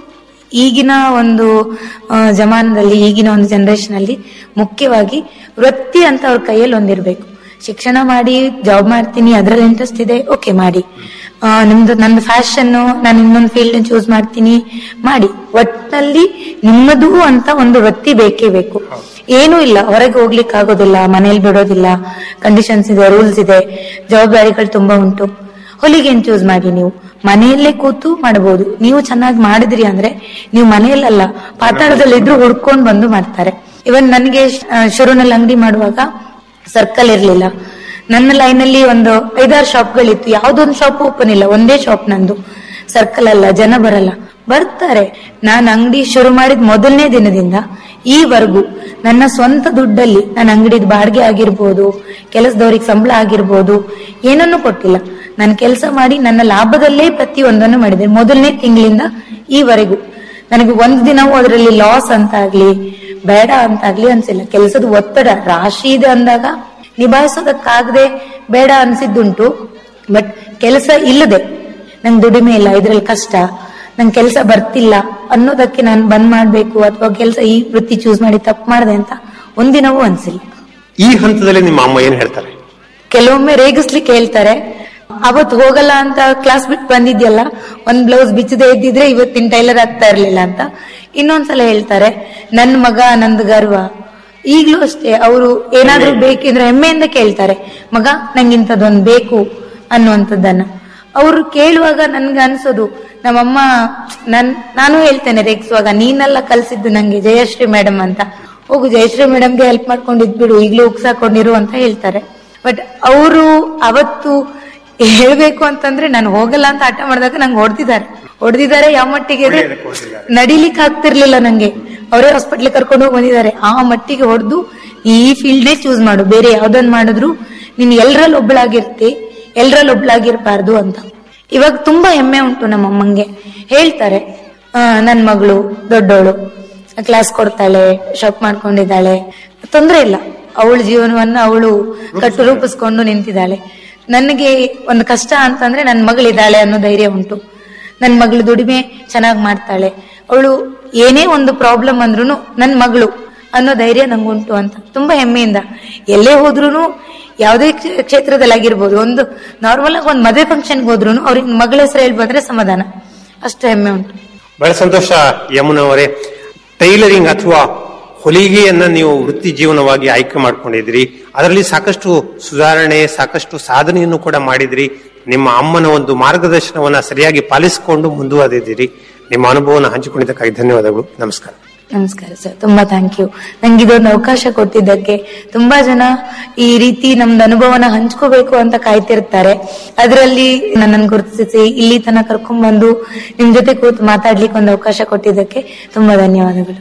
ಈಗಿನ ಒಂದು ಆ, ಜಮಾನದಲ್ಲಿ ಈಗಿನ ಒಂದು ಜನರೇಷನ್ ಅಲ್ಲಿ ಮುಖ್ಯವಾಗಿ ವೃತ್ತಿ ಅಂತ ಅವ್ರ ಕೈಯಲ್ಲಿ ಒಂದಿರ್ಬೇಕು ಶಿಕ್ಷಣ ಮಾಡಿ ಜಾಬ್ ಮಾಡ್ತೀನಿ ಅದ್ರಲ್ಲಿ ಇಂಟ್ರೆಸ್ಟ್ ಇದೆ ಓಕೆ ಮಾಡಿ ಆ, ನಿಮ್ದು ನಂದು ಫ್ಯಾಷನ್ ನಾನು ಇನ್ನೊಂದು ಫೀಲ್ಡ್ ಚೂಸ್ ಮಾಡ್ತೀನಿ ಮಾಡಿ ಒಟ್ಟಿನಲ್ಲಿ ನಿಮ್ಮದು ಅಂತ ಒಂದು ವೃತ್ತಿ ಬೇಕೇ ಬೇಕು ಏನೂ ಇಲ್ಲ ಹೊರಗೆ ಹೋಗ್ಲಿಕ್ಕೆ ಆಗೋದಿಲ್ಲ ಮನೇಲಿ ಬಿಡೋದಿಲ್ಲ ಕಂಡೀಷನ್ಸ್ ಇದೆ ರೂಲ್ಸ್ ಇದೆ ಜವಾಬ್ದಾರಿಗಳು ತುಂಬಾ ಉಂಟು ಹೊಲಿಗೆನ್ ಚೂಸ್ ಮಾಡಿ ನೀವು ಮನೆಯಲ್ಲೇ ಕೂತು ಮಾಡಬಹುದು ನೀವು ಚೆನ್ನಾಗಿ ಮಾಡಿದ್ರಿ ಅಂದ್ರೆ ನೀವು ಮನೆಯಲ್ಲಲ್ಲ ಪಾತಾಳದಲ್ಲಿ ಇದ್ರು ಹುಡ್ಕೊಂಡ್ ಬಂದು ಮಾಡ್ತಾರೆ ಇವನ್ ನನಗೆ ಶುರುನಲ್ಲಿ ಅಂಗಡಿ ಮಾಡುವಾಗ ಸರ್ಕಲ್ ಇರ್ಲಿಲ್ಲ ನನ್ನ ಲೈನ್ ಅಲ್ಲಿ ಒಂದು ಐದಾರು ಶಾಪ್ಗಳಿತ್ತು ಯಾವ್ದೊಂದು ಶಾಪ್ ಓಪನ್ ಇಲ್ಲ ಒಂದೇ ಶಾಪ್ ನಂದು ಸರ್ಕಲ್ ಅಲ್ಲ ಜನ ಬರಲ್ಲ ಬರ್ತಾರೆ ನಾನು ಅಂಗಡಿ ಶುರು ಮಾಡಿದ ಮೊದಲನೇ ದಿನದಿಂದ ಈವರೆಗೂ ನನ್ನ ಸ್ವಂತ ದುಡ್ಡಲ್ಲಿ ನನ್ನ ಅಂಗಡಿದ ಬಾಡಿಗೆ ಆಗಿರ್ಬೋದು ಕೆಲಸದವ್ರಿಗೆ ಸಂಬಳ ಆಗಿರ್ಬೋದು ಏನನ್ನು ಕೊಟ್ಟಿಲ್ಲ ನಾನು ಕೆಲಸ ಮಾಡಿ ನನ್ನ ಲಾಭದಲ್ಲೇ ಪ್ರತಿಯೊಂದನ್ನು ಮಾಡಿದೆ ಮೊದಲನೇ ತಿಂಗಳಿಂದ ಈವರೆಗೂ ನನಗೆ ಒಂದು ದಿನವೂ ಅದರಲ್ಲಿ ಲಾಸ್ ಅಂತ ಆಗ್ಲಿ ಬೇಡ ಅಂತ ಆಗ್ಲಿ ಅನ್ಸಿಲ್ಲ ಕೆಲಸದ ಒತ್ತಡ ರಾಶಿ ಇದೆ ಅಂದಾಗ ನಿಭಾಯಿಸೋದಕ್ಕಾಗದೆ ಬೇಡ ಅನ್ಸಿದ್ದುಂಟು ಬಟ್ ಕೆಲಸ ಇಲ್ಲದೆ ನಂಗೆ ದುಡಿಮೆ ಇಲ್ಲ ಇದ್ರಲ್ಲಿ ಕಷ್ಟ ನಂಗೆ ಕೆಲಸ ಬರ್ತಿಲ್ಲ ಅನ್ನೋದಕ್ಕೆ ನಾನು ಬಂದ್ ಮಾಡ್ಬೇಕು ಅಥವಾ ಕೆಲಸ ಈ ವೃತ್ತಿ ಚೂಸ್ ಮಾಡಿ ತಪ್ಪು ಮಾಡಿದೆ ಅಂತ ಒಂದಿನವೂ ಅನ್ಸಿಲ್ಲ ಈ ಹಂತದಲ್ಲಿ ನಿಮ್ಮ ಅಮ್ಮ ಏನ್ ಹೇಳ್ತಾರೆ ಕೆಲವೊಮ್ಮೆ ರೇಗಿಸ್ಲಿಕ್ಕೆ ಹೇಳ್ತಾರೆ ಅವತ್ ಹೋಗಲ್ಲ ಅಂತ ಕ್ಲಾಸ್ ಬಿಟ್ಟು ಬಂದಿದ್ಯಲ್ಲ ಒಂದ್ ಬ್ಲೌಸ್ ಬಿಚ್ಚದೆ ಇದ್ದಿದ್ರೆ ಇವತ್ತಿನ ಟೈಲರ್ ಆಗ್ತಾ ಇರ್ಲಿಲ್ಲ ಅಂತ ಇನ್ನೊಂದ್ಸಲ ಹೇಳ್ತಾರೆ ನನ್ ಮಗ ನಂದ್ ಗರ್ವ ಈಗ್ಲೂ ಅಷ್ಟೇ ಅವರು ಏನಾದ್ರೂ ಬೇಕಿದ್ರೆ ಹೆಮ್ಮೆಯಿಂದ ಕೇಳ್ತಾರೆ ಮಗ ನಂಗಿಂತದೊಂದ್ ಬೇಕು ಅನ್ನುವಂಥದ್ದನ್ನ ಅವ್ರು ಕೇಳುವಾಗ ನನ್ಗೆ ಅನ್ಸೋದು ನಮ್ಮಮ್ಮ ನನ್ ನಾನು ಹೇಳ್ತೇನೆ ರೇಗಿಸುವಾಗ ನೀನೆಲ್ಲ ಕಲ್ಸಿದ್ದು ನಂಗೆ ಜಯಶ್ರೀ ಮೇಡಮ್ ಅಂತ ಹೋಗು ಜಯಶ್ರೀ ಮೇಡಮ್ಗೆ ಹೆಲ್ಪ್ ಮಾಡ್ಕೊಂಡು ಇದ್ಬಿಡು ಈಗ್ಲೂ ಉಗ್ಸಾಕೊಂಡಿರು ಅಂತ ಹೇಳ್ತಾರೆ ಬಟ್ ಅವರು ಅವತ್ತು ಹೇಳ್ಬೇಕು ಅಂತಂದ್ರೆ ನಾನು ಹೋಗಲ್ಲ ಅಂತ ಹಠ ಮಾಡಿದಾಗ ನಂಗೆ ಹೊಡೆದಿದ್ದಾರೆ ಹೊಡೆದಿದ್ದಾರೆ ಯಾವ ಮಟ್ಟಿಗೆ ಅಂದ್ರೆ ನಡಿಲಿಕ್ಕೆ ಆಗ್ತಿರ್ಲಿಲ್ಲ ನಂಗೆ ಅವರೇ ಹಾಸ್ಪಿಟ್ಲ್ ಕರ್ಕೊಂಡು ಹೋಗಿ ಬಂದಿದ್ದಾರೆ ಆ ಮಟ್ಟಿಗೆ ಹೊಡೆದು ಈ ಫೀಲ್ಡ್ನೇ ಚೂಸ್ ಮಾಡು ಬೇರೆ ಯಾವ್ದನ್ ಮಾಡಿದ್ರು ನೀನ್ ಎಲ್ರಲ್ಲಿ ಒಬ್ಳಾಗಿರ್ತಿ ಎಲ್ರಲ್ಲಿ ಒಬ್ಳಾಗಿರ್ಬಾರ್ದು ಅಂತ ಇವಾಗ ತುಂಬಾ ಹೆಮ್ಮೆ ಉಂಟು ನಮ್ಮ ಅಮ್ಮಂಗೆ ಹೇಳ್ತಾರೆ ಆ, ನನ್ ಮಗಳು ದೊಡ್ಡವಳು ಕ್ಲಾಸ್ ಕೊಡ್ತಾಳೆ ಶಾಪ್ ಮಾಡ್ಕೊಂಡಿದ್ದಾಳೆ ತೊಂದ್ರೆ ಇಲ್ಲ ಅವಳ ಜೀವನವನ್ನ ಅವಳು ಕಟ್ಟು ರೂಪಿಸ್ಕೊಂಡು ನಿಂತಿದ್ದಾಳೆ ನನಗೆ ಒಂದು ಕಷ್ಟ ಅಂತಂದ್ರೆ ನನ್ನ ಮಗಳಿದ್ದಾಳೆ ಅನ್ನೋ ಧೈರ್ಯ ಉಂಟು ನನ್ನ ಮಗಳು ದುಡಿಮೆ ಚೆನ್ನಾಗಿ ಮಾಡ್ತಾಳೆ ಅವಳು ಏನೇ ಒಂದು ಪ್ರಾಬ್ಲಮ್ ಅಂದ್ರೂ ನನ್ನ ಮಗಳು ಅನ್ನೋ ಧೈರ್ಯ ನಂಗುಂಟು ಅಂತ ತುಂಬಾ ಹೆಮ್ಮೆಯಿಂದ ಎಲ್ಲೇ ಹೋದ್ರೂ ಯಾವುದೇ ಕ್ಷೇ- ಕ್ಷೇತ್ರದಲ್ಲಿ ಆಗಿರ್ಬೋದು ಒಂದು ನಾರ್ಮಲ್ ಆಗಿ ಒಂದು ಮದುವೆ ಫಂಕ್ಷನ್ಗೆ ಹೋದ್ರು ಅವ್ರಿಗೆ ಮಗಳ ಹೆಸರು ಹೇಳಿ ಬಂದ್ರೆ ಸಮಾಧಾನ ಅಷ್ಟು ಹೆಮ್ಮೆ ಉಂಟು ಬಹಳ ಸಂತೋಷ ಯಮುನಾ ಅವರೇ ಟೈಲರಿಂಗ್ ಅಥವಾ ಹೊಲಿಗೆಯನ್ನ ನೀವು ವೃತ್ತಿ ಜೀವನವಾಗಿ ಆಯ್ಕೆ ಮಾಡ್ಕೊಂಡಿದ್ರಿ ಅದರಲ್ಲಿ ಸಾಕಷ್ಟು ಸುಧಾರಣೆ ಸಾಕಷ್ಟು ಸಾಧನೆಯನ್ನು ಕೂಡ ಮಾಡಿದ್ರಿ ನಿಮ್ಮ ಅಮ್ಮನ ಒಂದು ಮಾರ್ಗದರ್ಶನವನ್ನ ಸರಿಯಾಗಿ ಪಾಲಿಸಿಕೊಂಡು ಮುಂದುವರೆದಿದ್ದೀರಿ ನಿಮ್ಮ ಅನುಭವನ ಹಂಚಿಕೊಂಡಿದ್ದಕ್ಕಾಗಿ ಧನ್ಯವಾದಗಳು ನಮಸ್ಕಾರ ನಮಸ್ಕಾರ ಸರ್ ತುಂಬಾ ಥ್ಯಾಂಕ್ ಯು ನಂಗೆ ಇದೊಂದು ಅವಕಾಶ ಕೊಟ್ಟಿದ್ದಕ್ಕೆ ತುಂಬಾ ಜನ ಈ ರೀತಿ ನಮ್ದು ಅನುಭವನ ಹಂಚ್ಕೋಬೇಕು ಅಂತ ಕಾಯ್ತಿರ್ತಾರೆ ಅದರಲ್ಲಿ ನನ್ನನ್ನು ಗುರುತಿಸಿ ಇಲ್ಲಿ ತನಕ ಕರ್ಕೊಂಡ್ ಬಂದು ನಿಮ್ ಜೊತೆ ಕೂತು ಮಾತಾಡ್ಲಿಕ್ಕೆ ಒಂದು ಅವಕಾಶ ಕೊಟ್ಟಿದ್ದಕ್ಕೆ ತುಂಬಾ ಧನ್ಯವಾದಗಳು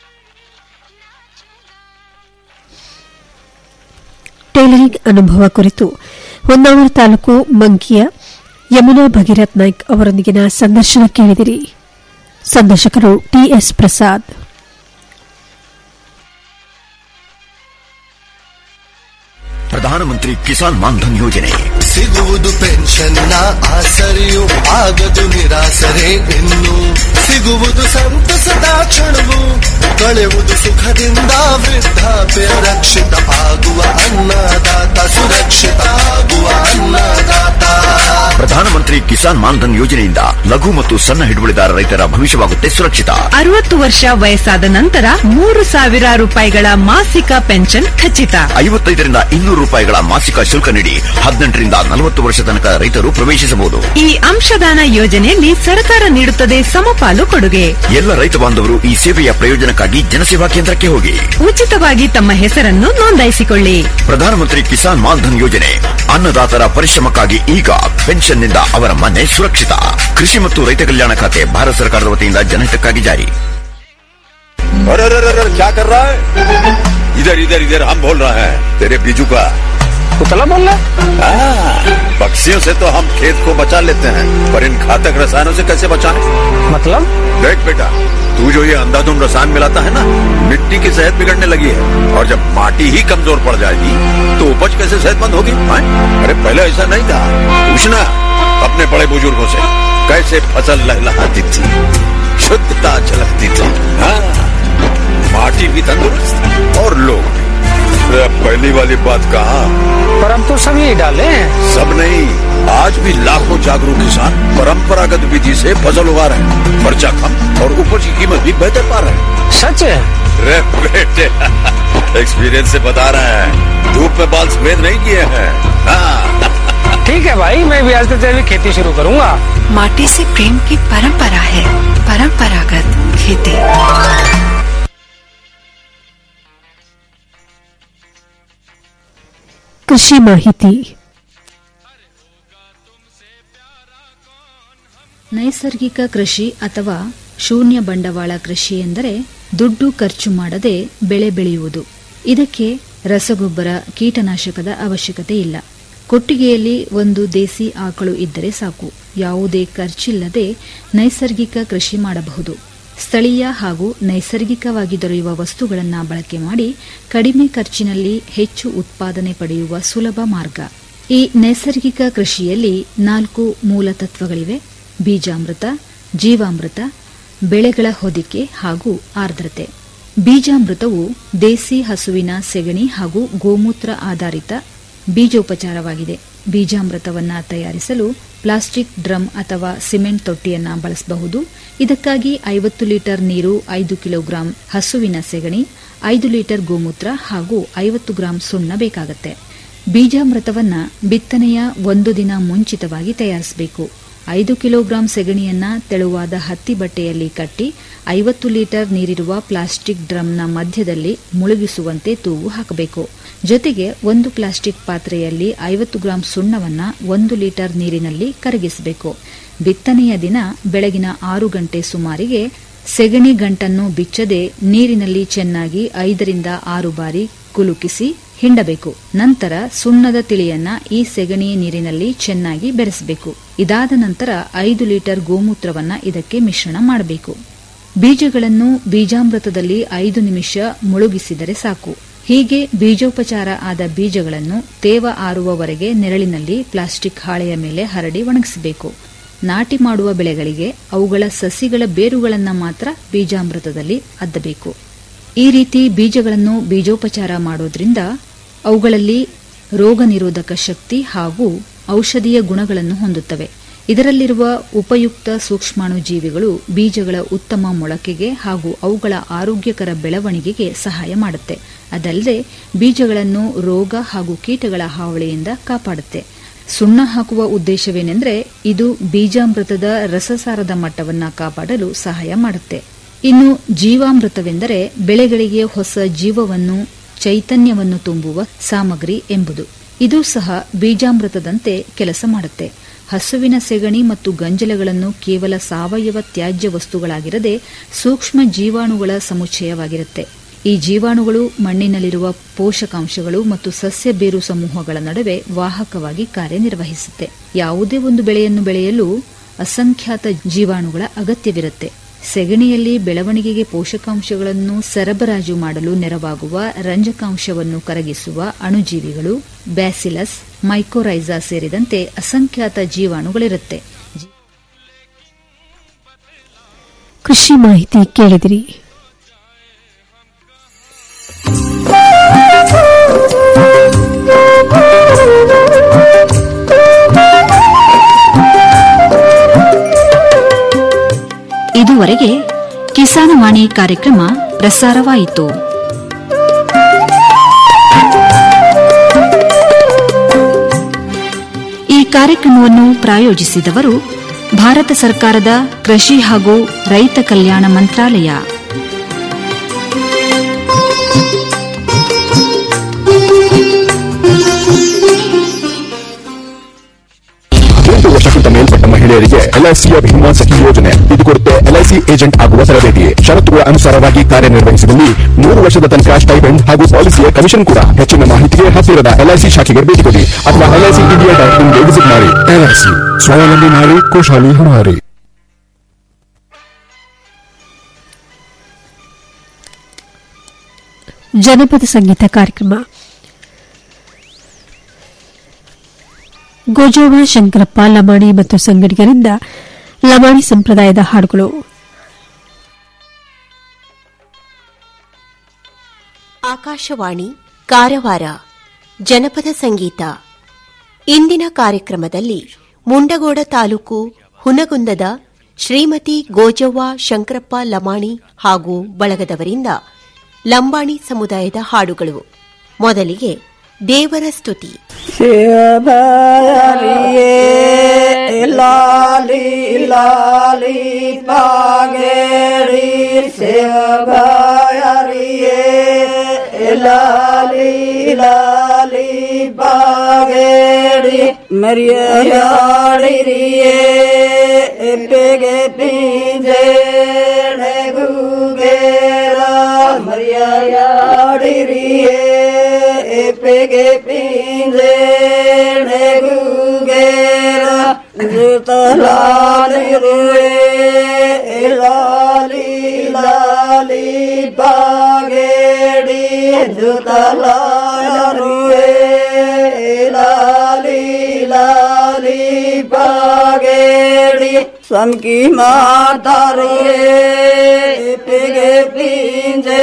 ಟೈಲರಿಂಗ್ ಅನುಭವ ಕುರಿತು ಹೊನ್ನಾವರ ತಾಲೂಕು ಮಂಕಿಯ ಯಮುನಾ ಭಗೀರಥ್ ನಾಯ್ಕ್ ಅವರೊಂದಿಗಿನ ಸಂದರ್ಶನ ಕೇಳಿದಿರಿ ಸಂದರ್ಶಕರು ಟಿಎಸ್ ಪ್ರಸಾದ್ ಪ್ರಧಾನಮಂತ್ರಿ ಕಿಸಾನ್ ಮಾನ್ಧನ್ ಯೋಜನೆ ಸಿಗುವುದು ಪೆನ್ಷನ್ನ ಆಸರೆಯು ಆಗದು ನಿರಾಸರೆ ಇನ್ನು ಸಿಗುವುದು ಸಂತಸದ ಕ್ಷಣವು ಕಳೆಯುವುದು ಸುಖದಿಂದ ವೃದ್ಧಾಪ್ಯ ರಕ್ಷಿತ ಆಗುವ ಅನ್ನದಾತ ಸುರಕ್ಷಿತ ಆಗುವ ಅನ್ನದಾತ ಪ್ರಧಾನಮಂತ್ರಿ ಕಿಸಾನ್ ಮಾನ್ಧನ್ ಯೋಜನೆಯಿಂದ ಲಘು ಮತ್ತು ಸಣ್ಣ ಹಿಡುವಳಿದಾರ ರೈತರ ಭವಿಷ್ಯವಾಗುತ್ತೆ ಸುರಕ್ಷಿತ ಅರವತ್ತು ವರ್ಷ ವಯಸ್ಸಾದ ನಂತರ ಮೂರು ಸಾವಿರ ರೂಪಾಯಿಗಳ ಮಾಸಿಕ ಪೆನ್ಷನ್ ಖಚಿತ ಐವತ್ತೈದರಿಂದ ಇನ್ನೂರು ರೂಪಾಯಿಗಳ ಮಾಸಿಕ ಶುಲ್ಕ ನೀಡಿ ಹದಿನೆಂಟರಿಂದ ನಲವತ್ತು ವರ್ಷ ತನಕ ರೈತರು ಪ್ರವೇಶಿಸಬಹುದು ಈ ಅಂಶದಾನ ಯೋಜನೆಯಲ್ಲಿ ಸರ್ಕಾರ ನೀಡುತ್ತದೆ ಸಮಪಾಲು ಕೊಡುಗೆ ಎಲ್ಲ ರೈತ ಬಾಂಧವರು ಈ ಸೇವೆಯ ಪ್ರಯೋಜನಕ್ಕಾಗಿ ಜನಸೇವಾ ಕೇಂದ್ರಕ್ಕೆ ಹೋಗಿ ಉಚಿತವಾಗಿ ತಮ್ಮ ಹೆಸರನ್ನು ನೋಂದಾಯಿಸಿಕೊಳ್ಳಿ ಪ್ರಧಾನಮಂತ್ರಿ ಕಿಸಾನ್ ಮಾನ್ಧನ್ ಯೋಜನೆ ಅನ್ನದಾತರ ಪರಿಶ್ರಮಕ್ಕಾಗಿ ಈಗ ಪೆನ್ಷನ್ನಿಂದ ಅವರ ಮನೆ ಸುರಕ್ಷಿತ ಕೃಷಿ ಮತ್ತು ರೈತ ಕಲ್ಯಾಣ ಖಾತೆ ಭಾರತ ಸರ್ಕಾರದ ವತಿಯಿಂದ ಜನಹಿತಕ್ಕಾಗಿ ಜಾರಿ अरे अरे अरे अरे, क्या कर रहा है इधर इधर इधर हम बोल रहे हैं तेरे बीजू का पुतला बोल रहा पक्षियों से तो हम खेत को बचा लेते हैं पर इन घातक रसायनों से कैसे बचाएं मतलब देख बेटा तू जो ये अंधाधुंध रसायन मिलाता है ना मिट्टी की सेहत बिगड़ने लगी है और जब माटी ही कमजोर पड़ जाएगी तो उपज कैसे सेहतमंद होगी हाँ? अरे पहले ऐसा नहीं था पूछना अपने बड़े बुजुर्गों से कैसे फसल लहलहाती थी शुद्धता झलकती थी हाँ माटी भी तंदुरुस्त और लोग भी अरे अब पहली वाली बात कहा पर हम तो सब यही डाले हैं सब नहीं आज भी लाखों जागरूक किसान परंपरागत विधि से फसल उगा रहे हैं खर्चा कम और उपज की कीमत भी बेहतर पा रहे हैं सच है रे बेटे एक्सपीरियंस से बता रहे हैं धूप में बाल सफेद नहीं किए हैं हाँ ठीक है भाई मैं भी आज से जैविक खेती शुरू करूंगा माटी से प्रेम की परंपरा है परंपरागत खेती ಕೃಷಿ ಮಾಹಿತಿ ನೈಸರ್ಗಿಕ ಕೃಷಿ ಅಥವಾ ಶೂನ್ಯ ಬಂಡವಾಳ ಕೃಷಿ ಎಂದರೆ ದುಡ್ಡು ಖರ್ಚು ಮಾಡದೆ ಬೆಳೆ ಬೆಳೆಯುವುದು ಇದಕ್ಕೆ ರಸಗೊಬ್ಬರ ಕೀಟನಾಶಕದ ಅವಶ್ಯಕತೆ ಇಲ್ಲ ಕೊಟ್ಟಿಗೆಯಲ್ಲಿ ಒಂದು ದೇಸಿ ಆಕಳು ಇದ್ದರೆ ಸಾಕು ಯಾವುದೇ ಖರ್ಚಿಲ್ಲದೆ ನೈಸರ್ಗಿಕ ಕೃಷಿ ಮಾಡಬಹುದು ಸ್ಥಳೀಯ ಹಾಗೂ ನೈಸರ್ಗಿಕವಾಗಿ ದೊರೆಯುವ ವಸ್ತುಗಳನ್ನು ಬಳಕೆ ಮಾಡಿ ಕಡಿಮೆ ಖರ್ಚಿನಲ್ಲಿ ಹೆಚ್ಚು ಉತ್ಪಾದನೆ ಪಡೆಯುವ ಸುಲಭ ಮಾರ್ಗ ಈ ನೈಸರ್ಗಿಕ ಕೃಷಿಯಲ್ಲಿ ನಾಲ್ಕು ಮೂಲ ತತ್ವಗಳಿವೆ ಬೀಜಾಮೃತ ಜೀವಾಮೃತ ಬೆಳೆಗಳ ಹೊದಿಕೆ ಹಾಗೂ ಆರ್ದ್ರತೆ ಬೀಜಾಮೃತವು ದೇಸಿ ಹಸುವಿನ ಸೆಗಣಿ ಹಾಗೂ ಗೋಮೂತ್ರ ಆಧಾರಿತ ಬೀಜೋಪಚಾರವಾಗಿದೆ ಬೀಜಾಮೃತವನ್ನು ತಯಾರಿಸಲು ಪ್ಲಾಸ್ಟಿಕ್ ಡ್ರಮ್ ಅಥವಾ ಸಿಮೆಂಟ್ ತೊಟ್ಟಿಯನ್ನು ಬಳಸಬಹುದು ಇದಕ್ಕಾಗಿ ಐವತ್ತು ಲೀಟರ್ ನೀರು ಐದು ಕಿಲೋಗ್ರಾಂ ಹಸುವಿನ ಸೆಗಣಿ ಐದು ಲೀಟರ್ ಗೋಮೂತ್ರ ಹಾಗೂ ಐವತ್ತು ಗ್ರಾಂ ಸುಣ್ಣ ಬೇಕಾಗುತ್ತೆ ಬೀಜಾಮೃತವನ್ನ ಬಿತ್ತನೆಯ ಒಂದು ದಿನ ಮುಂಚಿತವಾಗಿ ತಯಾರಿಸಬೇಕು ಐದು ಕಿಲೋಗ್ರಾಂ ಸೆಗಣಿಯನ್ನ ತೆಳುವಾದ ಹತ್ತಿ ಬಟ್ಟೆಯಲ್ಲಿ ಕಟ್ಟಿ ಐವತ್ತು ಲೀಟರ್ ನೀರಿರುವ ಪ್ಲಾಸ್ಟಿಕ್ ಡ್ರಮ್ನ ಮಧ್ಯದಲ್ಲಿ ಮುಳುಗಿಸುವಂತೆ ತೂಗು ಹಾಕಬೇಕು ಜೊತೆಗೆ ಒಂದು ಪ್ಲಾಸ್ಟಿಕ್ ಪಾತ್ರೆಯಲ್ಲಿ ಐವತ್ತು ಗ್ರಾಂ ಸುಣ್ಣವನ್ನ ಒಂದು ಲೀಟರ್ ನೀರಿನಲ್ಲಿ ಕರಗಿಸಬೇಕು ಬಿತ್ತನೆಯ ದಿನ ಬೆಳಗಿನ ಆರು ಗಂಟೆ ಸುಮಾರಿಗೆ ಸೆಗಣಿ ಗಂಟನ್ನು ಬಿಚ್ಚದೆ ನೀರಿನಲ್ಲಿ ಚೆನ್ನಾಗಿ ಐದರಿಂದ ಆರು ಬಾರಿ ಕುಲುಕಿಸಿ ಹಿಂಡಬೇಕು ನಂತರ ಸುಣ್ಣದ ತಿಳಿಯನ್ನ ಈ ಸೆಗಣಿ ನೀರಿನಲ್ಲಿ ಚೆನ್ನಾಗಿ ಬೆರೆಸಬೇಕು ಇದಾದ ನಂತರ ಐದು ಲೀಟರ್ ಗೋಮೂತ್ರವನ್ನ ಇದಕ್ಕೆ ಮಿಶ್ರಣ ಮಾಡಬೇಕು ಬೀಜಗಳನ್ನು ಬೀಜಾಮೃತದಲ್ಲಿ ಐದು ನಿಮಿಷ ಮುಳುಗಿಸಿದರೆ ಸಾಕು ಹೀಗೆ ಬೀಜೋಪಚಾರ ಆದ ಬೀಜಗಳನ್ನು ತೇವ ಆರುವವರೆಗೆ ನೆರಳಿನಲ್ಲಿ ಪ್ಲಾಸ್ಟಿಕ್ ಹಾಳೆಯ ಮೇಲೆ ಹರಡಿ ಒಣಗಿಸಬೇಕು ನಾಟಿ ಮಾಡುವ ಬೆಳೆಗಳಿಗೆ ಅವುಗಳ ಸಸಿಗಳ ಬೇರುಗಳನ್ನು ಮಾತ್ರ ಬೀಜಾಮೃತದಲ್ಲಿ ಅದ್ದಬೇಕು ಈ ರೀತಿ ಬೀಜಗಳನ್ನು ಬೀಜೋಪಚಾರ ಮಾಡೋದ್ರಿಂದ ಅವುಗಳಲ್ಲಿ ರೋಗ ನಿರೋಧಕ ಶಕ್ತಿ ಹಾಗೂ ಔಷಧೀಯ ಗುಣಗಳನ್ನು ಹೊಂದುತ್ತವೆ ಇದರಲ್ಲಿರುವ ಉಪಯುಕ್ತ ಸೂಕ್ಷ್ಮಾಣುಜೀವಿಗಳು ಬೀಜಗಳ ಉತ್ತಮ ಮೊಳಕೆಗೆ ಹಾಗೂ ಅವುಗಳ ಆರೋಗ್ಯಕರ ಬೆಳವಣಿಗೆಗೆ ಸಹಾಯ ಮಾಡುತ್ತೆ ಅದಲ್ಲದೆ ಬೀಜಗಳನ್ನು ರೋಗ ಹಾಗೂ ಕೀಟಗಳ ಹಾವಳಿಯಿಂದ ಕಾಪಾಡುತ್ತೆ ಸುಣ್ಣ ಹಾಕುವ ಉದ್ದೇಶವೇನೆಂದರೆ ಇದು ಬೀಜಾಮೃತದ ರಸಸಾರದ ಮಟ್ಟವನ್ನು ಕಾಪಾಡಲು ಸಹಾಯ ಮಾಡುತ್ತೆ ಇನ್ನು ಜೀವಾಮೃತವೆಂದರೆ ಬೆಳೆಗಳಿಗೆ ಹೊಸ ಜೀವವನ್ನು ಚೈತನ್ಯವನ್ನು ತುಂಬುವ ಸಾಮಗ್ರಿ ಎಂಬುದು ಇದು ಸಹ ಬೀಜಾಮೃತದಂತೆ ಕೆಲಸ ಮಾಡುತ್ತೆ ಹಸುವಿನ ಸೆಗಣಿ ಮತ್ತು ಗಂಜಲಗಳನ್ನು ಕೇವಲ ಸಾವಯವ ತ್ಯಾಜ್ಯ ವಸ್ತುಗಳಾಗಿರದೆ ಸೂಕ್ಷ್ಮ ಜೀವಾಣುಗಳ ಸಮುಚ್ಚಯವಾಗಿರುತ್ತೆ ಈ ಜೀವಾಣುಗಳು ಮಣ್ಣಿನಲ್ಲಿರುವ ಪೋಷಕಾಂಶಗಳು ಮತ್ತು ಸಸ್ಯ ಬೇರು ಸಮೂಹಗಳ ನಡುವೆ ವಾಹಕವಾಗಿ ಕಾರ್ಯನಿರ್ವಹಿಸುತ್ತೆ ಯಾವುದೇ ಒಂದು ಬೆಳೆಯನ್ನು ಬೆಳೆಯಲು ಅಸಂಖ್ಯಾತ ಜೀವಾಣುಗಳ ಅಗತ್ಯವಿರುತ್ತೆ ಸೆಗಣಿಯಲ್ಲಿ ಬೆಳವಣಿಗೆಗೆ ಪೋಷಕಾಂಶಗಳನ್ನು ಸರಬರಾಜು ಮಾಡಲು ನೆರವಾಗುವ ರಂಜಕಾಂಶವನ್ನು ಕರಗಿಸುವ ಅಣುಜೀವಿಗಳು ಬ್ಯಾಸಿಲಸ್ ಮೈಕೋರೈಸಾ ಸೇರಿದಂತೆ ಅಸಂಖ್ಯಾತ ಜೀವಾಣುಗಳಿರುತ್ತೆ ಕೃಷಿ ಮಾಹಿತಿ ಕೇಳಿದಿರಿ ಇದುವರೆಗೆ ಕಿಸಾನವಾಣಿ ಕಾರ್ಯಕ್ರಮ ಪ್ರಸಾರವಾಯಿತು ಈ ಕಾರ್ಯಕ್ರಮವನ್ನು ಪ್ರಾಯೋಜಿಸಿದವರು ಭಾರತ ಸರ್ಕಾರದ ಕೃಷಿ ಹಾಗೂ ರೈತ ಕಲ್ಯಾಣ ಮಂತ್ರಾಲಯ ಹದಿನೆಂಟು ವರ್ಷಕ್ಕಿಂತ ಮೇಲ್ಪಟ್ಟ ಮಹಿಳೆಯರಿಗೆ ಎಲ್ಐಸಿಯ ಭೀಮಾ ಸಖಿ ಯೋಜನೆ ಇದು ಕೊಡುತ್ತೆ ಎಲ್ಐಸಿ ಏಜೆಂಟ್ ಆಗುವ ತರಬೇತಿ ಷರತ್ತುಗಳ ಅನುಸಾರವಾಗಿ ಕಾರ್ಯನಿರ್ವಹಿಸಿದಲ್ಲಿ ಮೂರು ವರ್ಷದ ತನಕ ಸ್ಟೈಪೆಂಡ್ ಹಾಗೂ ಪಾಲಿಸಿಯ ಕಮಿಷನ್ ಕೂಡ ಹೆಚ್ಚಿನ ಮಾಹಿತಿಗೆ ಹತ್ತಿರದ ಎಲ್ಐಸಿ ಶಾಖೆಗೆ ಭೇಟಿ ಕೊಡಿ ಅಥವಾ ಎಲ್ಐಸಿ ಇಂಡಿಯಾ ಡಾಟ್ ಇನ್ಗೆ ವಿಸಿಟ್ ಮಾಡಿ ಎಲ್ಐಸಿ ಸ್ವಾವಲಂಬಿ ನಾರಿ ಖುಷಾಲಿ ಹಮಾರಿ ಜನಪದ ಸಂಗೀತ ಕಾರ್ಯಕ್ರಮ ಗೋಜೋವ ಶಂಕರಪ್ಪ ಲಮಾಣಿ ಮತ್ತು ಸಂಗಡಿಗರಿಂದ ಲಮಾಣಿ ಸಂಪ್ರದಾಯದ ಹಾಡುಗಳು ಆಕಾಶವಾಣಿ ಕಾರವಾರ ಜನಪದ ಸಂಗೀತ ಇಂದಿನ ಕಾರ್ಯಕ್ರಮದಲ್ಲಿ ಮುಂಡಗೋಡ ತಾಲೂಕು ಹುನಗುಂದದ ಶ್ರೀಮತಿ ಗೋಜವ್ವ ಶಂಕರಪ್ಪ ಲಮಾಣಿ ಹಾಗೂ ಬಳಗದವರಿಂದ ಲಂಬಾಣಿ ಸಮುದಾಯದ ಹಾಡುಗಳು ಮೊದಲಿಗೆ ದೇವರ ಸ್ತುತಿ ಶಿವಭಯರಿಯೇ ಲಾಲಿ ಲಾಲಿ ಪಾಗೇರಿ ಶಿವಭಯರಿಯೇ ಲಾಲಿ ಲಾಲಿ ಪಾಗೇರಿ ಮರಿಯಾಡಿರಿಯೇ ಪೆಗೆ ಪಿಂಜೆ ಗುಗೇರ ಮರಿಯಾಡಿರಿಯೇ ಪೆಗೆ ಪಿಂಜೆ ಗುಗೇರ ಜುತಲಾಲಿರುವೆ ಲಾಲಿ ಲಾಲಿ ಬಾಗೇಡಿ ಜುತಲಾಲಿರುವೆ ಲಾಲಿ ಲಾಲಿ ಬಾಗೇಡಿ ಸ್ವಂಕಿ ಮಾತಾರುವೆ ಪೆಗೆ ಪಿಂಜೆ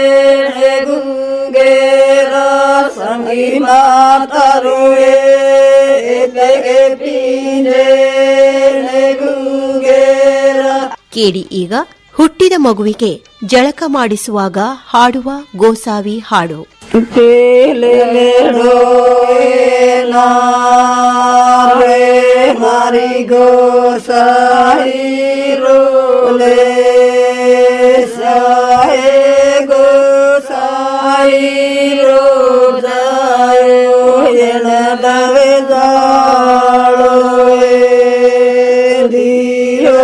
ಗುಗೇರ ಸಂಗಿ ಮಾತಾರುವೆ ಪೆಗೆ ಪಿಂಜೆ ಗುಗೇರ ಕೇಳಿ ಈಗ ಹುಟ್ಟಿದ ಮಗುವಿಗೆ ಜಳಕ ಮಾಡಿಸುವಾಗ ಹಾಡುವ ಗೋಸಾವಿ ಹಾಡು तेलेडो नारे मारी गोसाई रोले साए गोसाई रो जायो येन दवे जाळो दियो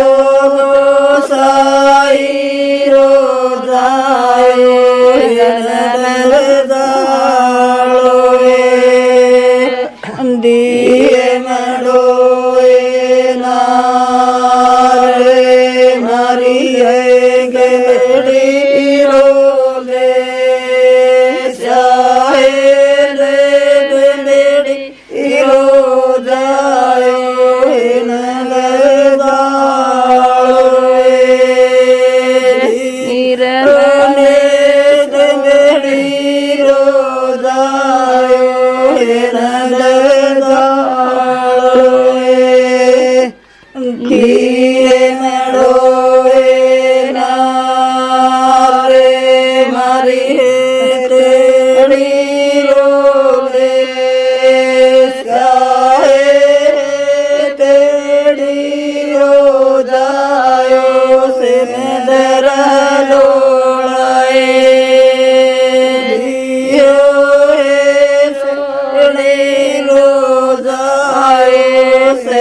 गोसाई रो जायो येन दवे दिए मडोए नारे मारी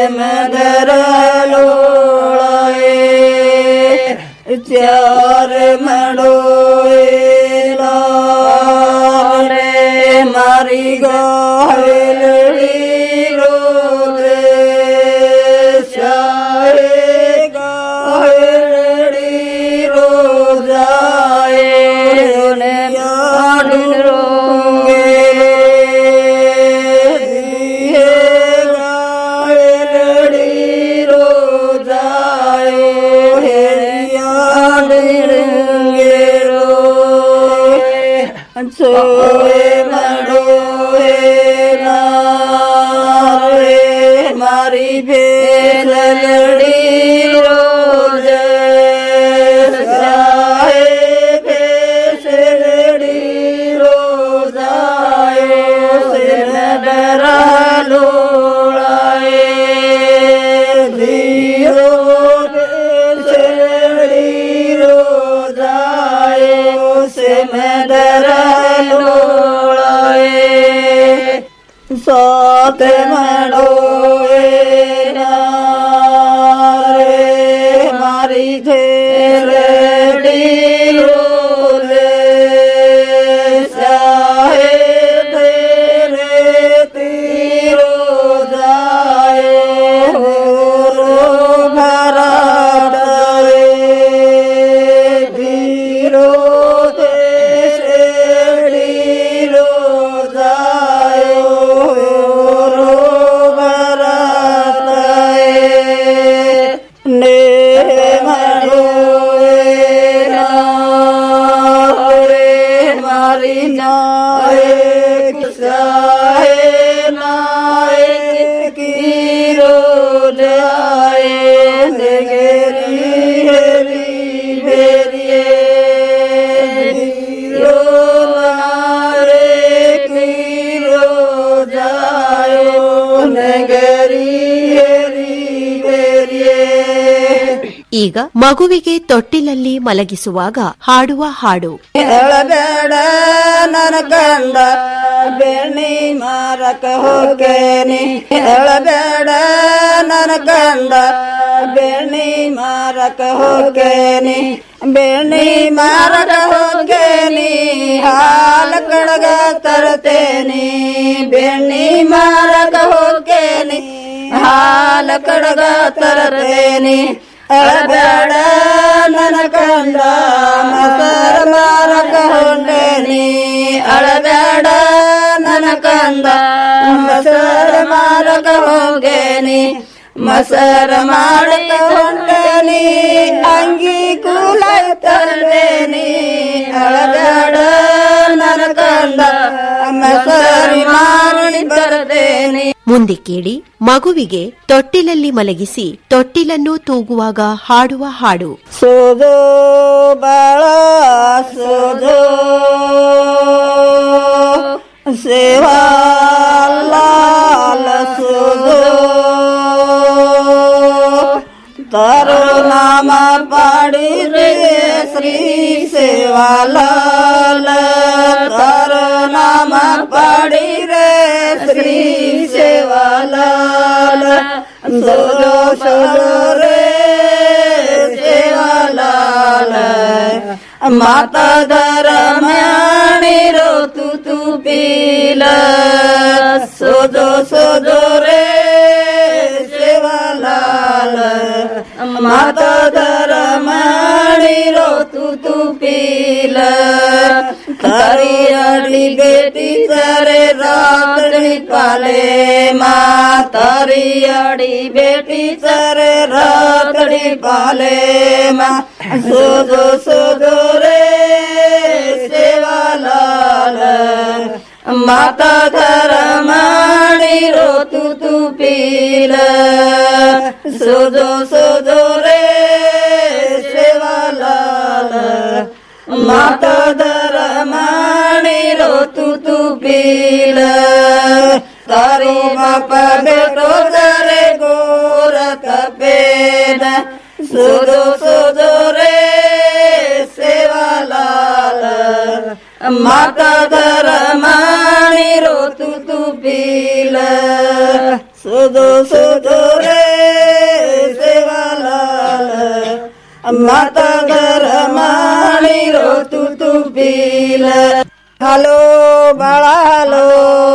ಮದರಲೋಳೇ ಚಾರ ಮಾಡೋರೆ ಮಾರಿ ಗಾಯಲಡಿ ರೋದೆ ಶಾಯೆ ಗಾಯಲಡಿ ರೋಜಾಯೆ ಯಾಡು ರೋಗೆ ದಿಯೆ ಗಾಯಲಡಿ ರೋಜಾಯೆ ಯಾಡಿರುಂಗೆರೋ ಸೋಯೆ ಮಾಡೋರೆ ನಾರೆ ಮಾರಿ ಬೇಲಡಿ ರೋಜೆ ಸಾಯೆ ಬೇಸಡಿ ರೋಜಾಯೋ ಸೆನಡರಲೋಳಾಯೆ ದಿಯೋ ಬೇಸಡಿ ರೋಜಾಯೋ ಸೆನಡರಲೋಳಾಯೆ ಸಾತ ಮಾಡೋರೆ ನಾರೆ ಮಾರಿ ಧೇರಡಿ ರೋಲೆ ಸಾಹೆ ಧೇರೆ ತೀರೋ ಜಾಯೋ ರೋ ಭರಾಡರೆ ಧೀರೋ ದೇಶಡಿ ರೋ ಜಾಯೋ ರೋ ಭರಾಡರೆ ನೇ ಮಾಡೋರೆ ನಾರೆ ಮಾರಿ ನಾಯೆ ಕಿಸಾಯೆ ನಾಯೆ ಕಿರೋ ಜಾಯೆ ನೆಗೆರಿ ಹೆರಿ ಬೇರಿಯೇ ದಿಯೋ ನಾರೆ ಕಿರೋ ಜಾಯೋ ನೆಗರಿ ಹೆರಿ ಬೇರಿಯೇ ಈಗ ಮಗುವಿಗೆ ತೊಟ್ಟಿಲಲ್ಲಿ ಮಲಗಿಸುವಾಗ ಹಾಡುವ ಹಾಡು ಹೇಳಬೇಡ ನನ್ನ ಕಂಡ ಬೆಣ್ಣಿ ಮಾರಕ ಹೋಗೇನಿ ಹೇಳಬೇಡ ನನ್ನ ಕಂಡ ಬೆಣ್ಣಿ ಮಾರಕ ಹೋಗೇನಿ ಬೆಣ್ಣಿ ಮಾರಕ ಹೋಗೇನಿ ಹಾಲ ಕಡಗ ತರ್ತೇನಿ ಬೆಣ್ಣಿ ಮಾರಕ ಹೋಗೇನಿ ಹಾಲ ಕಡಗ ತರ್ತೇನಿ ಅಳಬೇಡ ನನ್ನ ಕಂಡ ಮಸರ ಮಾರಕ ಹೊಂಡೇನಿ ಅಳಬೇಡ ನನ್ನ ಕಂದ ಮಸರ ಮಾರಕ ಹೋಗೇನಿ ಮಸರ ಮಾಡಕ ಹೊಂಡೇನಿ ಅಂಗಿ ಕೂಲ ತರ್ದೇನಿ ಅಳಬೇಡ ನನ್ನ ಕಂದ ಮಸರಿ ಮಾರಿ ಬರದೇನಿ ಮುಂದೆ ಕೇಳಿ ಮಗುವಿಗೆ ತೊಟ್ಟಿಲಲ್ಲಿ ಮಲಗಿಸಿ ತೊಟ್ಟಿಲನ್ನು ತೂಗುವಾಗ ಹಾಡುವ ಹಾಡು ಸೋದೋ ಬಾಳ ಸೋದೋ ಸೇವಾ ಲಾಲ ಸೋದೋ ತಾರೋ ನಾಮ ಪಾಡಿ ರೇ ಶ್ರೀ ಸೇವಾ ಲಾಲ ತಾರೋ ನಾಮ ಪಾಡಿ ರೇ ಶ್ರೀ ಸೇವಾ ಲಾಲ ಸೋದೋ ಸೋದೋ ರೇ ಸೇವಾ ಲಾಲ ಮಾತಾ ದರಮಣಿ ರೋ ತು ತು ಪೀಲ ಸೋದೋ ಸೋದೋ ರೇ ಸೇವಾ ಲಾಲ ಮಾತಾ ದರಮಣಿ ರೋ ತು ತು ಪೀಲ तारी अड़ी बेटी सरे रातड़ी पाले माँ तारी अड़ी बेटी सरे रातड़ी पाले माँ सोदो सोदो रे सेवा लाल माता धर माणी रो तू तू पील सोदो सोदो रे सेवा लाल ಮಾತಾ ದರ ಮಾಡಿರೋ ತು ತು ಪೀಲ ತಾರಿ ಬಾಪ ಬೇಟೋ ಸರೆ ಗೋರ ಕಪೇನ ಸುದು ಸುದು ರೇ ಸೇವಾ ಲಾಲ ಮಾತಾ ದರ ಮಾಡಿರೋ ತು ತು ಪೀಲ ಸುದು ಸುದು ರೇ ಮತ ಗರ ಮಾಡಿರೋ ತುತು ಪೀಲ ಹಲೋ ಬಾಳ ಹಲೋ